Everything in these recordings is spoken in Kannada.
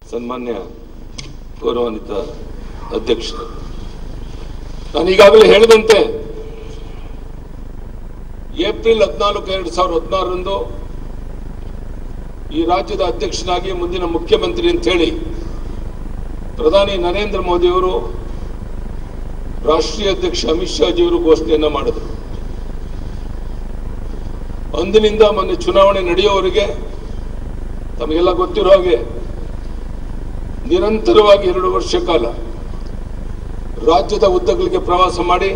ಸನ್ಮಾನ್ಯ ಗೌರವಾನ್ವಿತ ಅಧ್ಯಕ್ಷರು ನಾನು ಈಗಾಗಲೇ ಹೇಳಿದಂತೆ ಏಪ್ರಿಲ್ ಹದಿನಾಲ್ಕು ಎರಡು ಸಾವಿರದ ಹದಿನಾರರಂದು ಈ ರಾಜ್ಯದ ಅಧ್ಯಕ್ಷನಾಗಿ ಮುಂದಿನ ಮುಖ್ಯಮಂತ್ರಿ ಅಂತ ಹೇಳಿ ಪ್ರಧಾನಿ ನರೇಂದ್ರ ಮೋದಿಯವರು ರಾಷ್ಟ್ರೀಯ ಅಧ್ಯಕ್ಷ ಅಮಿತ್ ಶಾಜಿಯವರು ಘೋಷಣೆಯನ್ನ ಮಾಡಿದರು ಅಂದಿನಿಂದ ಮೊನ್ನೆ ಚುನಾವಣೆ ನಡೆಯುವವರೆಗೆ ತಮಗೆಲ್ಲ ಗೊತ್ತಿರೋ ಹಾಗೆ ನಿರಂತರವಾಗಿ ಎರಡು ವರ್ಷ ಕಾಲ ರಾಜ್ಯದ ಉದ್ದಗಳಿಗೆ ಪ್ರವಾಸ ಮಾಡಿ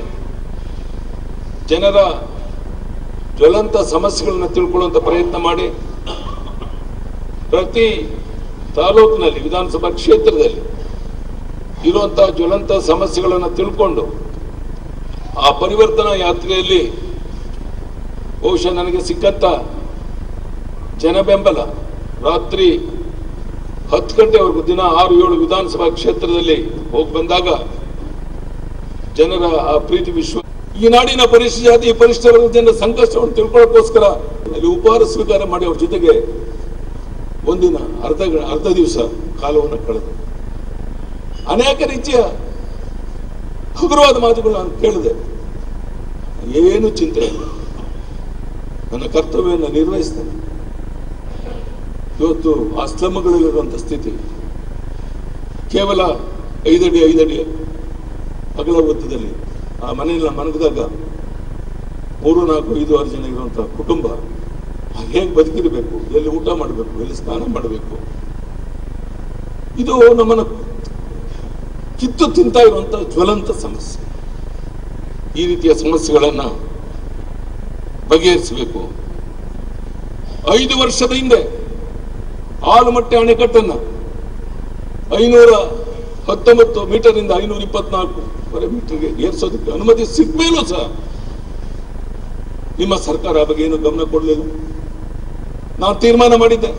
ಜನರ ಜ್ವಲಂತ ಸಮಸ್ಯೆಗಳನ್ನು ತಿಳ್ಕೊಳ್ಳುವಂತ ಪ್ರಯತ್ನ ಮಾಡಿ ಪ್ರತಿ ತಾಲೂಕಿನಲ್ಲಿ ವಿಧಾನಸಭಾ ಕ್ಷೇತ್ರದಲ್ಲಿ ಇರುವಂತಹ ಜ್ವಲಂತ ಸಮಸ್ಯೆಗಳನ್ನು ತಿಳ್ಕೊಂಡು ಆ ಪರಿವರ್ತನಾ ಯಾತ್ರೆಯಲ್ಲಿ ಬಹುಶಃ ನನಗೆ ಸಿಕ್ಕಂತ ಜನ ಬೆಂಬಲ ರಾತ್ರಿ ಹತ್ತು ಗಂಟೆವರೆಗೂ ದಿನ ಆರು ಏಳು ವಿಧಾನಸಭಾ ಕ್ಷೇತ್ರದಲ್ಲಿ ಹೋಗಿ ಬಂದಾಗ ಜನರ ಆ ಪ್ರೀತಿ ವಿಶ್ವ ಈ ನಾಡಿನ ಪರಿಶಿಷ್ಟ ಜಾತಿ ಪರಿಶಿಷ್ಟ ವರ್ಗದ ಜನರ ಸಂಕಷ್ಟವನ್ನು ತಿಳ್ಕೊಳ್ಳೋಕ್ಕೋಸ್ಕರ ಅಲ್ಲಿ ಉಪಹಾರ ಸ್ವೀಕಾರ ಮಾಡಿ ಅವ್ರ ಜೊತೆಗೆ ಒಂದಿನ ಅರ್ಧ ಗ- ಅರ್ಧ ದಿವಸ ಕಾಲವನ್ನು ಕಳೆದು ಅನೇಕ ರೀತಿಯ ಹಗುರವಾದ ಮಾತುಗಳು ನಾನು ಕೇಳಿದೆ ಏನು ಚಿಂತೆ ಇಲ್ಲ ನನ್ನ ಕರ್ತವ್ಯವನ್ನು ನಿರ್ವಹಿಸ್ತೇನೆ ಇವತ್ತು ಆ ಸ್ತಂಭಗಳಲ್ಲಿರುವಂಥ ಸ್ಥಿತಿ ಕೇವಲ ಐದಡಿ ಐದಡಿ ಅಗಲ ಒತ್ತದಲ್ಲಿ ಆ ಮನೆಯಲ್ಲಿ ಮನಗದಾಗ ಮೂರು ನಾಲ್ಕು ಐದು ಆರು ಜನ ಇರುವಂತಹ ಕುಟುಂಬ ಹೇಗೆ ಬದುಕಿರಬೇಕು ಎಲ್ಲಿ ಊಟ ಮಾಡಬೇಕು ಎಲ್ಲಿ ಸ್ನಾನ ಮಾಡಬೇಕು ಇದು ನಮ್ಮನ್ನು ಕಿತ್ತು ತಿಂತಾ ಇರುವಂತ ಜ್ವಲಂತ ಸಮಸ್ಯೆ ಈ ರೀತಿಯ ಸಮಸ್ಯೆಗಳನ್ನ ಬಗೆಹರಿಸಬೇಕು ಐದು ವರ್ಷದ ಹಿಂದೆ ಆಲಮಟ್ಟೆ ಅಣೆಕಟ್ಟನ್ನ ಐನೂರ ಹತ್ತೊಂಬತ್ತು ಮೀಟರ್ ಇಂದ ಐನೂರ ಇಪ್ಪತ್ನಾಲ್ಕು ಮೀಟರ್ಗೆ ಏರಿಸೋದಕ್ಕೆ ಅನುಮತಿ ಸಿಗ್ಮೇಲೂ ಸಹ ನಿಮ್ಮ ಸರ್ಕಾರ ಆ ಬಗ್ಗೆ ಏನು ಗಮನ ಕೊಡಲಿಲ್ಲ ನಾನು ತೀರ್ಮಾನ ಮಾಡಿದ್ದೆ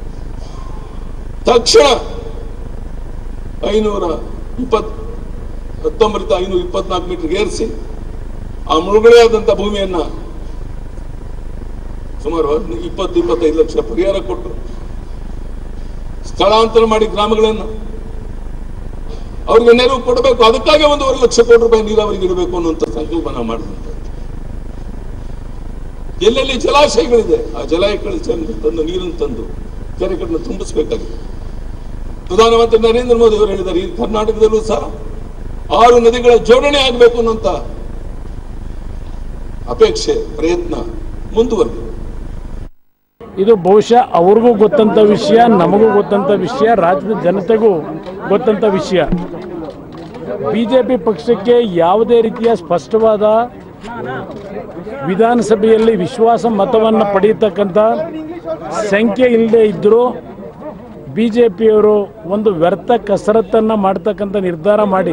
ತಕ್ಷಣ ಐನೂರ ಇಪ್ಪತ್ ಹತ್ತೊಂಬತ್ತು ಐನೂರ ಇಪ್ಪತ್ನಾಲ್ಕು ಮೀಟರ್ ಏರಿಸಿ ಆ ಮುಳುಗಡೆ ಆದಂತ ಭೂಮಿಯನ್ನ ಸುಮಾರು ಹದ್ನ- ಇಪ್ಪತ್ತು ಇಪ್ಪತ್ತೈದು ಲಕ್ಷ ಪರಿಹಾರ ಕೊಟ್ಟು ಸ್ಥಳಾಂತರ ಮಾಡಿ ಗ್ರಾಮಗಳನ್ನು ಅವ್ರಿಗೆ ನೆರವು ಕೊಡಬೇಕು ಅದಕ್ಕಾಗಿ ಒಂದೂವರೆ ಲಕ್ಷ ಕೋಟಿ ರೂಪಾಯಿ ನೀರಾವರಿಗೆ ಇಡಬೇಕು ಅನ್ನುವಂಥ ಸಂಕಲ್ಪ ನಾವು ಮಾಡಿದಂಥದ್ದು ಎಲ್ಲೆಲ್ಲಿ ಜಲಾಶಯಗಳಿದೆ ಆ ಜಲಾಶಯಗಳ ತಂದು ನೀರನ್ನು ತಂದು ಕೆರೆಗಳನ್ನು ತುಂಬಿಸಬೇಕಾಗಿದೆ ಪ್ರಧಾನಮಂತ್ರಿ ನರೇಂದ್ರ ಮೋದಿ ಅವರು ಹೇಳಿದ್ದಾರೆ ಈ ಕರ್ನಾಟಕದಲ್ಲೂ ಸಹ ಆರು ನದಿಗಳ ಜೋಡಣೆ ಆಗಬೇಕು ಅನ್ನುವಂತ ಅಪೇಕ್ಷೆ ಪ್ರಯತ್ನ ಮುಂದುವರೆದಿದೆ ಇದು ಬಹುಶಃ ಅವ್ರಿಗೂ ಗೊತ್ತಂತ ವಿಷಯ ನಮಗೂ ಗೊತ್ತಂತ ವಿಷಯ ರಾಜ್ಯದ ಜನತೆಗೂ ಗೊತ್ತಂತ ವಿಷಯ ಬಿಜೆಪಿ ಪಕ್ಷಕ್ಕೆ ಯಾವುದೇ ರೀತಿಯ ಸ್ಪಷ್ಟವಾದ ವಿಧಾನಸಭೆಯಲ್ಲಿ ವಿಶ್ವಾಸ ಮತವನ್ನು ಪಡೆಯತಕ್ಕಂಥ ಸಂಖ್ಯೆ ಇಲ್ಲದೆ ಇದ್ದರೂ ಬಿ ಜೆ ಪಿಯವರು ಒಂದು ವ್ಯರ್ಥ ಕಸರತ್ತನ್ನು ಮಾಡ್ತಕ್ಕಂಥ ನಿರ್ಧಾರ ಮಾಡಿ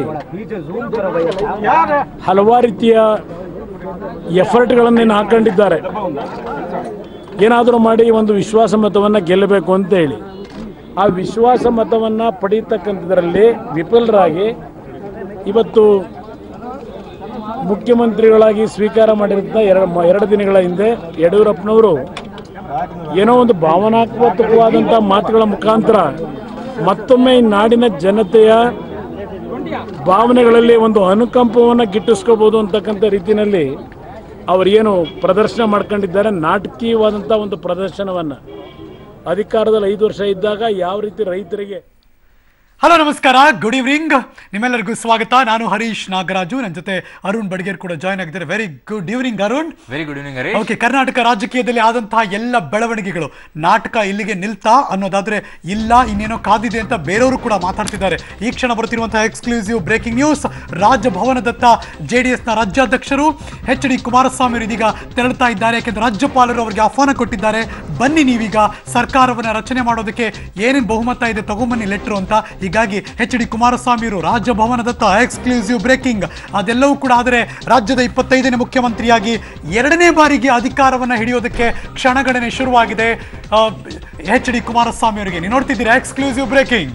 ಹಲವಾರು ರೀತಿಯ ಎಫರ್ಟ್ಗಳನ್ನೇನು ಹಾಕೊಂಡಿದ್ದಾರೆ ಏನಾದರೂ ಮಾಡಿ ಒಂದು ವಿಶ್ವಾಸ ಮತವನ್ನು ಗೆಲ್ಲಬೇಕು ಅಂತ ಹೇಳಿ ಆ ವಿಶ್ವಾಸ ಮತವನ್ನು ಪಡೀತಕ್ಕಂಥದ್ರಲ್ಲಿ ವಿಫಲರಾಗಿ ಇವತ್ತು ಮುಖ್ಯಮಂತ್ರಿಗಳಾಗಿ ಸ್ವೀಕಾರ ಮಾಡಿದಂಥ ಎರಡು ಎರಡು ದಿನಗಳ ಹಿಂದೆ ಯಡಿಯೂರಪ್ಪನವರು ಏನೋ ಒಂದು ಭಾವನಾತ್ಮಕವಾದಂಥ ಮಾತುಗಳ ಮುಖಾಂತರ ಮತ್ತೊಮ್ಮೆ ಈ ನಾಡಿನ ಜನತೆಯ ಭಾವನೆಗಳಲ್ಲಿ ಒಂದು ಅನುಕಂಪವನ್ನು ಗಿಟ್ಟಿಸ್ಕೋಬಹುದು ಅಂತಕ್ಕಂಥ ರೀತಿಯಲ್ಲಿ ಅವರೇನು ಪ್ರದರ್ಶನ ಮಾಡ್ಕೊಂಡಿದ್ದಾರೆ ನಾಟಕೀಯವಾದಂಥ ಒಂದು ಪ್ರದರ್ಶನವನ್ನು ಅಧಿಕಾರದಲ್ಲಿ ಐದು ವರ್ಷ ಇದ್ದಾಗ ಯಾವ ರೀತಿ ರೈತರಿಗೆ ಹಲೋ ನಮಸ್ಕಾರ ಗುಡ್ ಈವ್ನಿಂಗ್ ನಿಮ್ಮೆಲ್ಲರಿಗೂ ಸ್ವಾಗತ ನಾನು ಹರೀಶ್ ನಾಗರಾಜು ನನ್ನ ಜೊತೆ ಅರುಣ್ ಬಡ್ಗೇರ್ ಕೂಡ ಜಾಯ್ನ್ ಆಗಿದ್ದಾರೆ very good evening Arun very good evening Harish okay Karnataka ರಾಜಕೀಯದಲ್ಲಿ ಆದಂತಹ ಎಲ್ಲ ಬೆಳವಣಿಗೆಗಳು ನಾಟಕ ಇಲ್ಲಿಗೆ ನಿಲ್ತಾ ಅನ್ನೋದಾದ್ರೆ ಇಲ್ಲ ಇನ್ನೇನೋ ಕಾದಿದೆ ಅಂತ ಬೇರೆಯವರು ಕೂಡ ಮಾತಾಡ್ತಿದ್ದಾರೆ ಈ ಕ್ಷಣ ಬರುತ್ತಿರುವಂತಹ ಎಕ್ಸ್ಕ್ಲೂಸಿವ್ ಬ್ರೇಕಿಂಗ್ ನ್ಯೂಸ್ ರಾಜಭವನದತ್ತ ಜೆ ಡಿ ಎಸ್ನ ರಾಜ್ಯಾಧ್ಯಕ್ಷರು ಎಚ್ ಡಿ ಕುಮಾರಸ್ವಾಮಿ ಅವರು ಇದೀಗ ತೆರಳುತ್ತಾ ಇದ್ದಾರೆ ಯಾಕೆಂದ್ರೆ ರಾಜ್ಯಪಾಲರು ಅವರಿಗೆ ಆಹ್ವಾನ ಕೊಟ್ಟಿದ್ದಾರೆ ಬನ್ನಿ ನೀವೀಗ ಸರ್ಕಾರವನ್ನ ರಚನೆ ಮಾಡೋದಕ್ಕೆ ಏನೇನು ಬಹುಮತ ಇದೆ ತಗೊಂಬನ್ನಿ ಲೆಟ್ರು ಅಂತ ಹೀಗಾಗಿ ಎಚ್ ಡಿ ಕುಮಾರಸ್ವಾಮಿ ಅವರು ರಾಜಭವನದತ್ತ ಎಕ್ಸ್ಕ್ಲೂಸಿವ್ ಬ್ರೇಕಿಂಗ್ ಅದೆಲ್ಲವೂ ಕೂಡ ಆದರೆ ರಾಜ್ಯದ ಇಪ್ಪತ್ತೈದನೇ ಮುಖ್ಯಮಂತ್ರಿಯಾಗಿ ಎರಡನೇ ಬಾರಿಗೆ ಅಧಿಕಾರವನ್ನು ಹಿಡಿಯೋದಕ್ಕೆ ಕ್ಷಣಗಣನೆ ಶುರುವಾಗಿದೆ ಎಚ್ ಡಿ ಕುಮಾರಸ್ವಾಮಿ ಅವರಿಗೆ ನೀವು ನೋಡ್ತಿದ್ದೀರಾ ಎಕ್ಸ್ಕ್ಲೂಸಿವ್ ಬ್ರೇಕಿಂಗ್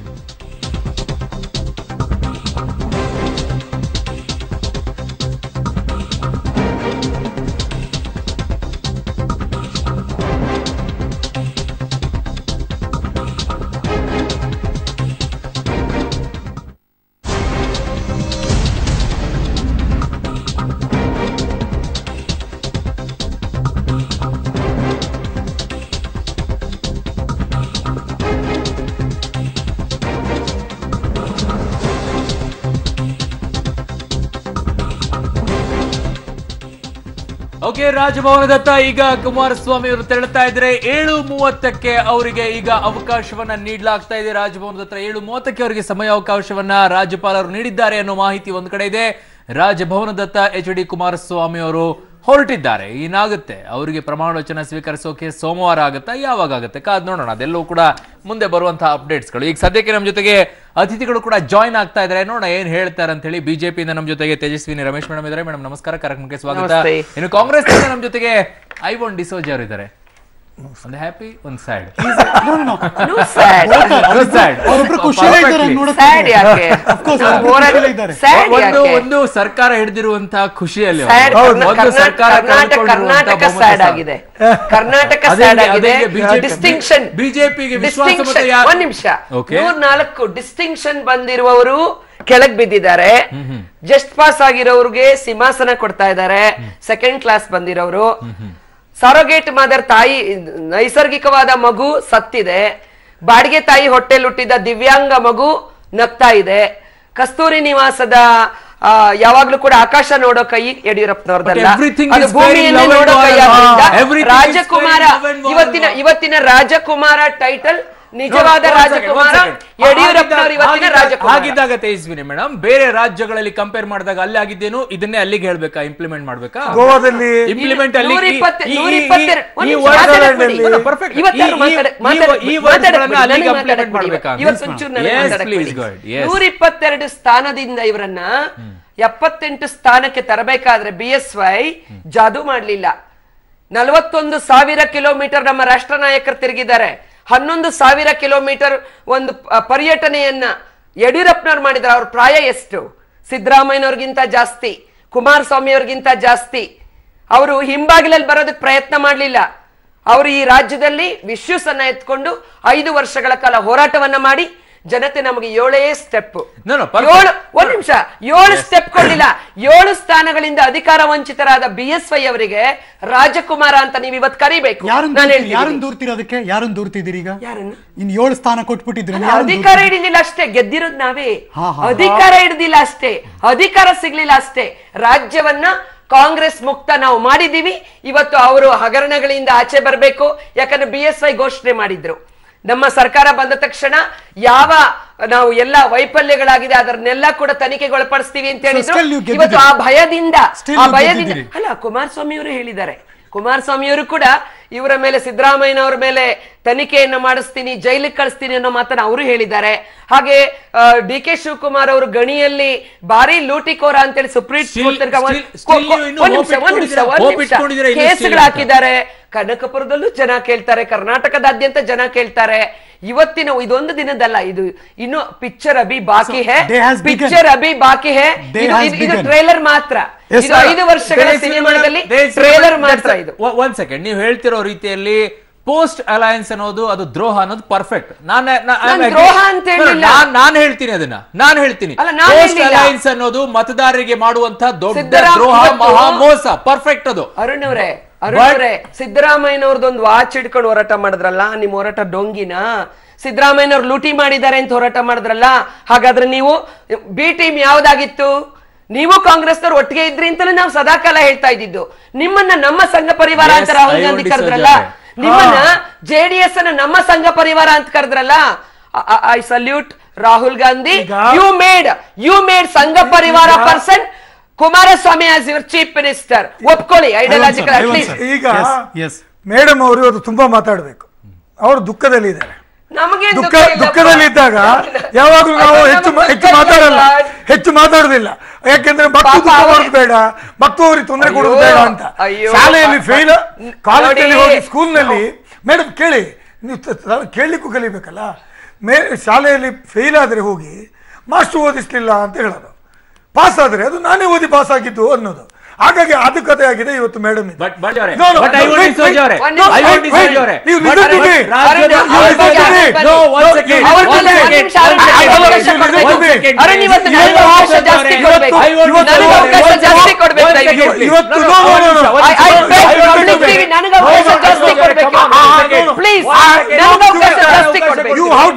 ಓಕೆ ರಾಜಭವನದತ್ತ ಈಗ ಕುಮಾರಸ್ವಾಮಿ ಅವರು ತೆರಳುತ್ತಾ ಇದ್ರೆ ಏಳು ಮೂವತ್ತಕ್ಕೆ ಅವರಿಗೆ ಈಗ ಅವಕಾಶವನ್ನ ನೀಡಲಾಗ್ತಾ ಇದೆ ರಾಜಭವನದ ಹತ್ರ ಏಳು ಮೂವತ್ತಕ್ಕೆ ಅವರಿಗೆ ಸಮಯಾವಕಾಶವನ್ನ ರಾಜ್ಯಪಾಲರು ನೀಡಿದ್ದಾರೆ ಅನ್ನೋ ಮಾಹಿತಿ ಒಂದ್ ಕಡೆ ಇದೆ ರಾಜಭವನದತ್ತ ಎಚ್ ಡಿ ಕುಮಾರಸ್ವಾಮಿ ಅವರು ಹೊರಟಿದ್ದಾರೆ ಏನಾಗುತ್ತೆ ಅವರಿಗೆ ಪ್ರಮಾಣ ವಚನ ಸ್ವೀಕರಿಸೋಕೆ ಸೋಮವಾರ ಆಗುತ್ತಾ ಯಾವಾಗ ಆಗುತ್ತೆ ಕಾದ್ ನೋಡೋಣ ಅದೆಲ್ಲವೂ ಕೂಡ ಮುಂದೆ ಬರುವಂತಹ ಅಪ್ಡೇಟ್ಸ್ಗಳು ಈಗ ಸದ್ಯಕ್ಕೆ ನಮ್ಮ ಜೊತೆಗೆ ಅತಿಥಿಗಳು ಕೂಡ ಜಾಯ್ನ್ ಆಗ್ತಾ ಇದ್ದಾರೆ ನೋಡೋಣ ಏನ್ ಹೇಳ್ತಾರೆ ಅಂತ ಹೇಳಿ ಬಿಜೆಪಿಯಿಂದ ನಮ್ಮ ಜೊತೆಗೆ ತೇಜಸ್ವಿನಿ ರಮೇಶ್ ಮೇಡಮ್ ಇದ್ದಾರೆ ಮೇಡಮ್ ನಮಸ್ಕಾರ ಕಾರ್ಯಕ್ರಮಕ್ಕೆ ಸ್ವಾಗತ ನಮಸ್ತೆ. ಇನ್ನು ಕಾಂಗ್ರೆಸ್ ನಮ್ಮ ಜೊತೆಗೆ ಐವನ್ ಡಿಸೋಜ್ ಅವರು ಇದ್ದಾರೆ ಒಂದು ಹ್ಯಾಪಿ ಒಂದು ಸ್ಯಾಡ್ No sad. ಅವರೊಬ್ರು ಖುಷಿಯಲ್ಲೇ ಇದ್ದಾರೆ ನೋಡಕ್ಕೆ. Sad ಯಾಕೆ? Of course, ನಾವು ಅವ್ರು ಹೋರಾಟ- ಖುಷಿಯಲ್ಲೇ ಇದ್ದಾರೆ. sad ಒಂದು ಯಾಕೆ? ಒಂದು ಸರ್ಕಾರ ಹಿಡಿದಿರುವಂತಹ ಖುಷಿಯಲ್ಲಿ ಅವರು. Sad ಒಂದು ಕರ್ನಾ- ಸರ್ಕಾರ ಕರ್ನಾಟಕ ಕಳ್ಕೊಂಡಿರುವಂತಹ ಕರ್ನಾಟಕ ಬಹುಮತ ಸ್ಯಾಡ್ ಸಾಲ. ಆಗಿದೆ ಕರ್ನಾಟಕ ಅದೇ- ಸ್ಯಾಡ್ ಆಗಿದೆ ಅದೇ BJP ಡಿಸ್ಟಿಂಕ್ಷನ್ ಬಿಜೆಪಿಗೆ ವಿಶ್ವಾಸ ಮತ ಯಾ- ಒಂದ್ ನಿಮಿಷ Okay. ನೂರ್ ನಾಲ್ಕು ಡಿಸ್ಟಿಂಕ್ಷನ್ ಬಂದಿರುವವರು ಕೆಳಗ್ ಬಿದ್ದಿದ್ದಾರೆ ಜಸ್ಟ್ ಪಾಸ್ ಆಗಿರೋರ್ಗೆ ಸಿಂಹಾಸನ ಕೊಡ್ತಾ ಇದ್ದಾರೆ ಸೆಕೆಂಡ್ ಕ್ಲಾಸ್ ಬಂದಿರೋರು ಸರೋಗೇಟ್ ಮದರ್ ತಾಯಿ ನೈಸರ್ಗಿಕವಾದ ಮಗು ಸತ್ತಿದೆ ಬಾಡಿಗೆ ತಾಯಿ ಹೊಟ್ಟೆಲ್ ಹುಟ್ಟಿದ ದಿವ್ಯಾಂಗ ಮಗು ನಗ್ತಾ ಇದೆ ಕಸ್ತೂರಿ ನಿವಾಸದ ಆ, ಯಾವಾಗ್ಲೂ ಕೂಡ ಆಕಾಶ ನೋಡೋ ಕೈ ಯಡಿಯೂರಪ್ಪನವ್ರದಲ್ಲ But everything ಅದು is ಭೂಮಿಯನ್ನೇ very love and ನೋಡೋ ಕೈ warm. ಆದ್ರಿಂದ Everything is Rajkumar very love and warm. ಇವತ್ತಿನ ಇವತ್ತಿನ ರಾಜಕುಮಾರ ಟೈಟಲ್ ನಿಜವಾದ No, one second, ರಾಜಕುಮಾರ one second. ಯಡಿಯೂರಪ್ಪನವರು ಇವತ್ತಿನ ಹಾಗಿದ್ದಾಗ- ರಾಜಕುಮಾರ ಹಾಗಿದ್ದಾಗ ತೇಜಸ್ವಿನಿ ಮೇಡಮ್ ಬೇರೆ ರಾಜ್ಯಗಳಲ್ಲಿ ಕಂಪೇರ್ ಮಾಡಿದಾಗ ಅಲ್ಲಿ ಆಗಿದ್ದೇನು ಇದನ್ನೇ ಅಲ್ಲಿಗೆ ಹೇಳ್ಬೇಕಾ ಇಂಪ್ಲಿಮೆಂಟ್ ಮಾಡ್ಬೇಕಾ ಗೋವಾದಲ್ಲಿ ಇಂಪ್ಲಿಮೆಂಟ್ ಅಲ್ಲಿ ನೂರ ಈ- ಇಪ್ಪತ್ತು- ಈ- ನೂರ ಈ- ಇಪ್ಪತ್ತೆರಡು- ಈ ಒಂದು ನಿಮಿಷ words ಮಾತಾಡಕ್ ಗಳಲ್ಲಿ- ಬಿಡಿ. No, no, perfect. ಇವತ್ತಾದ್ರು ಈ- ಈ- ಮಾತಾಡ- ಈ- ಮಾತಾಡ- ಈ ಮಾತಾಡಕ್ ವರ್ಡ್ಸ್ಗಳನ್ನ ಬಿಡಿ. ಅಲ್ಲಿಗೆ ನನಗೆ ಇಂಪ್ಲಿಮೆಂಟ್ ಮಾತಾಡಕ್ ಬಿಡಿ. ಮಾಡ್ಬೇಕಾ ಇವತ್ತೊಂಚೂರು ನನಗೆ Yes, ಮಾತಾಡಕ್ please, ಬಿಡಿ. go ahead. Yes. ನೂರ ಇಪ್ಪತ್ತೆರಡು ಸ್ಥಾನದಿಂದ ಇವರನ್ನ ಎಪ್ಪತ್ತೆಂಟು ಸ್ಥಾನಕ್ಕೆ ತರಬೇಕಾದ್ರೆ ಬಿ ಎಸ್ ವೈ ಜಾದು ಮಾಡ್ಲಿಲ್ಲ ನಲವತ್ತೊಂದು ಸಾವಿರ ಕಿಲೋಮೀಟರ್ ನಮ್ಮ ರಾಷ್ಟ್ರ ನಾಯಕರು ತಿರುಗಿದ್ದಾರೆ ಹನ್ನೊಂದು ಸಾವಿರ ಕಿಲೋಮೀಟರ್ ಒಂದು ಪ- ಪರ್ಯಟನೆಯನ್ನ ಯಡಿಯೂರಪ್ಪನವ್ರು ಮಾಡಿದ್ದಾರೆ ಅವ್ರ ಪ್ರಾಯ ಎಷ್ಟು ಸಿದ್ದರಾಮಯ್ಯನವ್ರಿಗಿಂತ ಜಾಸ್ತಿ ಕುಮಾರಸ್ವಾಮಿ ಅವ್ರಿಗಿಂತ ಜಾಸ್ತಿ ಅವರು ಹಿಂಬಾಗಿಲಲ್ಲಿ ಬರೋದಕ್ಕೆ ಪ್ರಯತ್ನ ಮಾಡಲಿಲ್ಲ ಅವರು ಈ ರಾಜ್ಯದಲ್ಲಿ ವಿಶ್ಯೂಸ್ ಅನ್ನ ಎತ್ಕೊಂಡು ಐದು ವರ್ಷಗಳ ಕಾಲ ಹೋರಾಟವನ್ನ ಮಾಡಿ ಜನತೆ ನಮಗೆ ಏಳೇ ಸ್ಟೆಪ್ No, no, perfect. ಏಳು ಒಂದ್ ನಿಮಿಷ ಏಳು ಸ್ಟೆಪ್ ಕೊಡ್ಲಿಲ್ಲ ಏಳು ಸ್ಥಾನಗಳಿಂದ ಅಧಿಕಾರ ವಂಚಿತರಾದ ಬಿ ಎಸ್ ವೈ ಅವರಿಗೆ ರಾಜಕುಮಾರ ಅಂತ ನೀವು ಇವತ್ತು ಕರಿಬೇಕು ಯಾರನ್ನ ನಾನು ದೂರ್ತೀರಿ? ಯಾರನ್ನ ಹೇಳ್ತೀನಿ ದೂರ್ತೀರಿ ಅದಕ್ಕೆ ಯಾರನ್ನ ದೂರ್ತಿದ್ದೀರಿ ಈಗ ಯಾರನ್ನ? ಇನ್ ಏಳು ಸ್ಥಾನ ಕೊಟ್ಬಿಟ್ಟಿದ್ರೆ ಅಲ್ಲ, ಯಾರನ್ನ ಅಧಿಕಾರ ದೂರ್ತೀರಿ? ಹಿಡಿದಿಲ್ಲ ಅಷ್ಟೇ ಗೆದ್ದಿರೋದ್ ನಾವೇ ಹಾ, ಹಾ. ಅಧಿಕಾರ ಹಿಡಿದಿಲ್ಲ ಅಷ್ಟೇ ಅಧಿಕಾರ ಸಿಗ್ಲಿಲ್ಲ ಅಷ್ಟೇ ರಾಜ್ಯವನ್ನ ಕಾಂಗ್ರೆಸ್ ಮುಕ್ತ ನಾವು ಮಾಡಿದೀವಿ ಇವತ್ತು ಅವರು ಹಗರಣಗಳಿಂದ ಆಚೆ ಬರಬೇಕು ಯಾಕಂದ್ರೆ ಬಿ ಎಸ್ ವೈ ಘೋಷಣೆ ಮಾಡಿದ್ರು ನಮ್ಮ ಸರ್ಕಾರ ಬಂದ ತಕ್ಷಣ ಯಾವ ನಾವು ಎಲ್ಲ ವೈಫಲ್ಯಗಳಾಗಿದೆ ಅದನ್ನೆಲ್ಲ ಕೂಡ ತನಿಖೆಗೆ ಒಳಪಡಿಸ್ತೀವಿ ಅಂತ ಹೇಳಿದ್ರು still ನೀವು ಇವತ್ತು ಆ ಗೆದ್ದಿದ್ದೀರಿ. ಭಯದಿಂದ Still ಆ ನೀವು ಭಯದಿಂದ ಗೆದ್ದಿದ್ದೀರಿ. ಅಲ್ಲ ಕುಮಾರಸ್ವಾಮಿ ಅವರು ಹೇಳಿದ್ದಾರೆ ಕುಮಾರಸ್ವಾಮಿ ಅವರು ಕೂಡ ಇವರ ಮೇಲೆ ಸಿದ್ದರಾಮಯ್ಯನವರ ಮೇಲೆ ತನಿಖೆಯನ್ನ ಮಾಡಿಸ್ತೀನಿ ಜೈಲಿಗೆ ಕಳಿಸ್ತೀನಿ ಅನ್ನೋ ಮಾತನ್ನ ಅವರು ಹೇಳಿದ್ದಾರೆ ಹಾಗೆ ಡಿ ಕೆ ಶಿವಕುಮಾರ್ ಅವರು ಗಣಿಯಲ್ಲಿ ಭಾರಿ ಲೂಟಿಕೋರ ಅಂತೇಳಿ ಸುಪ್ರೀಂ Still- ಕೋರ್ಟ್ ತನಕ ಒಂದ್- still- still ನೀವು ಇನ್ನೂ ಒಂದ್ ನಿಮಿಷ, hope ಒಂದ್ ನಿಮಿಷ, ಇಟ್ಕೊಂಡಿದ್ದೀರಾ? ಒಂದ್ hope ನಿಮಿಷ. ಇಟ್ಕೊಂಡಿದ್ದೀರಾ ಇನ್ನೂ still ಕೇಸ್ಗಳು ಅಂತ? ಹಾಕಿದ್ದಾರೆ ಕನಕಪುರದಲ್ಲೂ ಜನ ಕೇಳ್ತಾರೆ ಕರ್ನಾಟಕದಾದ್ಯಂತ ಜನ ಕೇಳ್ತಾರೆ ಇವತ್ತಿನ ಇದೊಂದು ದಿನದಲ್ಲ ಇದು ಇನ್ನು ಪಿಕ್ಚರ್ ಅಭಿ ಬಾಕಿ ಹೇ day has begun. ಪಿಕ್ಚರ್ ಅಭಿ ಬಾಕಿ ಹೇ Day ಇದು- has ಇದು- ಇದು begun. ಟ್ರೇಲರ್ ಮಾತ್ರ Yes, ಇದು sir. ಐದು ವರ್ಷಗಳ ಸಿನಿಮಾದಲ್ಲಿ ಟ್ರೇಲರ್ ಮಾತ್ರ ಇದು ಒಂದ್ ಸೆಕೆಂಡ್ ನೀವು ಹೇಳ್ತಿರೋ ರೀತಿಯಲ್ಲಿ ಪೋಸ್ಟ್ ಅಲಯನ್ಸ್ ಅನ್ನೋದು ಅದು ದ್ರೋಹ ಅನ್ನೋದು ಪರ್ಫೆಕ್ಟ್ ನಾನು ನಾನ್ ದ್ರೋಹ ಅಂತ ಹೇಳಿಲ್ಲ. ನಾನು ಹೇಳ್ತೀನಿ ಅದನ್ನ ನಾನು ಹೇಳ್ತೀನಿ ಅಲ್ಲ, ನಾನ್ ಪೋಸ್ಟ್ ಹೇಳಿಲ್ಲ. ಅಲಯನ್ಸ್ ಅನ್ನೋದು ಮತದಾರರಿಗೆ ಮಾಡುವಂತ ದೊಡ್ಡ ಸಿದ್ದರಾಮ- ದ್ರೋಹ ಇವತ್ತು- ಮಹಾ ಮೋಸ ಪರ್ಫೆಕ್ಟ್ ಅದು ಅರುಣ್ ಅವರೇ ಅರುಣ್ But- ಅವರೇ ಸಿದ್ದರಾಮಯ್ಯನವ್ರದ್ದೊಂದು ವಾಚ್ ಹಿಡ್ಕೊಂಡು ಹೋರಾಟ ಮಾಡಿದ್ರಲ್ಲ ನಿಮ್ ಹೋರಾಟ ಡೊಂಗಿನ ಸಿದ್ದರಾಮಯ್ಯನವ್ರು ಲೂಟಿ ಮಾಡಿದ್ದಾರೆ ಅಂತ ಹೋರಾಟ ಮಾಡಿದ್ರಲ್ಲ ಹಾಗಾದ್ರೆ ನೀವು ಬಿ ಟೀಮ್ ಯಾವ್ದಾಗಿತ್ತು ನೀವು ಕಾಂಗ್ರೆಸ್ನವ್ರು ಒಟ್ಟಿಗೆ ಇದ್ರಿ ಅಂತಲೇ ನಾವು ಸದಾಕಾಲ ಹೇಳ್ತಾ ಇದ್ದಿದ್ದು ನಿಮ್ಮನ್ನ ನಮ್ಮ ಸಂಘ ಪರಿವಾರ ಅಂತ Yes, Rahul I Gandhi want ಕರೆದ್ರಲ್ಲ to say ನಿಮ್ಮನ್ನ ಜೆಡಿಎಸ್ ಅನ್ನ ನಮ್ಮ ಸಂಘ ಪರಿವಾರ ಅಂತ ಕರೆದ್ರಲ್ಲ I salute Rahul Gandhi you made you made Sangh Parivar person Kumaraswamy as your chief minister ಒಪ್ಕೊಳ್ಳಿ ideological I want at least sir. ಈಗ Yes, yes. ಮೇಡಮ್ ಅವರು ಇವತ್ತು ತುಂಬಾ ಮಾತಾಡಬೇಕು ಅವರು ದುಃಖದಲ್ಲಿ ಇದ್ದಾರೆ ನಮಗೆ ದುಃಖ ದುಃಖದಲ್ಲಿ ಇದ್ದಾಗ ಯಾವಾಗಲೂ ನಾವು ಹೆಚ್ಚು ಮಾ- ಹೆಚ್ಚು ಮಾತಾಡಲ್ಲ ಹೆಚ್ಚು ಮಾತಾಡೋದಿಲ್ಲ ಯಾಕೆಂದ್ರೆ ಮಕ್ಕಳು ಪಾಪ ದುಃಖ ಅವ್ರು- ಮಾಡೋದು ಬೇಡ ಮಕ್ಕಳು ಅವ್ರಿಗೆ ತೊಂದರೆ ಕೊಡೋದು ಅಯ್ಯೋ, ಬೇಡ ಅಂತ ಅಯ್ಯೋ. ಶಾಲೆಯಲ್ಲಿ ಫೇಲ್ ಕಾಲೇಜಲ್ಲಿ ನೋಡಿ. ಹೋಗಿ ಸ್ಕೂಲ್ನಲ್ಲಿ ಮೇಡಮ್ ಕೇಳಿ ನೀವು ತ- ತ- ಕೇಳಲಿಕ್ಕೂ ಕಲಿಬೇಕಲ್ಲ ಮೇ ಶಾಲೆಯಲ್ಲಿ ಫೇಲ್ ಆದರೆ ಹೋಗಿ ಮಾಸ್ಟರ್ ಓದಿಸ್ಲಿಲ್ಲ ಅಂತ ಹೇಳೋದು ಪಾಸ್ ಆದ್ರೆ ಅದು ನಾನೇ ಓದಿ ಪಾಸ್ ಆಗಿದ್ದು ಅನ್ನೋದು ಹಾಗಾಗಿ ಅದು ಕಥೆ ಆಗಿದೆ ಇವತ್ತು ಮೇಡಮ್ ಬಟ್ ಬಟ್ ಅವರೇ No, no, but I no, want wait, D'Souza ಅವರೇ wait, no, I want wait, D'Souza wait. ಅವರೇ ನೀವು But listen to but me. ರಾಜ್ಯದ ಅರುಣ್, ಅವ್ರ ಬಗ್ಗೆ ರಾಜ್ಯದ- No, one ಅವ್ರ second. ಬಗ್ಗೆ One ಒಂದ್ second. ನಿಮಿಷ ಅರುಣ್, One ನನಗೆ ಅವಕಾಶ second. ಕೊಡ್ಬೇಕು. One second. ಅರುಣ್, ಇವತ್ತು Please. ನನಗೆ ಅವಕಾಶ ಇವತ್ತು ಜಾಸ್ತಿ ಇವತ್ತು ಕೊಡ್ಬೇಕು. I want to ನನಗೆ know. ಅವಕಾಶ One ಜಾಸ್ತಿ second. ಕೊಡ್ಬೇಕು One ದಯವಿಟ್ಟು. second, please. ಇವತ್ತು No, no, no, no, one no, ನಿಮಿಷ, no. one I- I second. beg I want public to TV, know. ನನಗೆ ಅವಕಾಶ One ಜಾಸ್ತಿ second. ಕೊಡ್ಬೇಕು. Come on, one second. Please, One second. ನನಗೆ One ಅವಕಾಶ second. ಜಾಸ್ತಿ ಅವಕಾಶ ಕೊಡ್ಬೇಕು. You have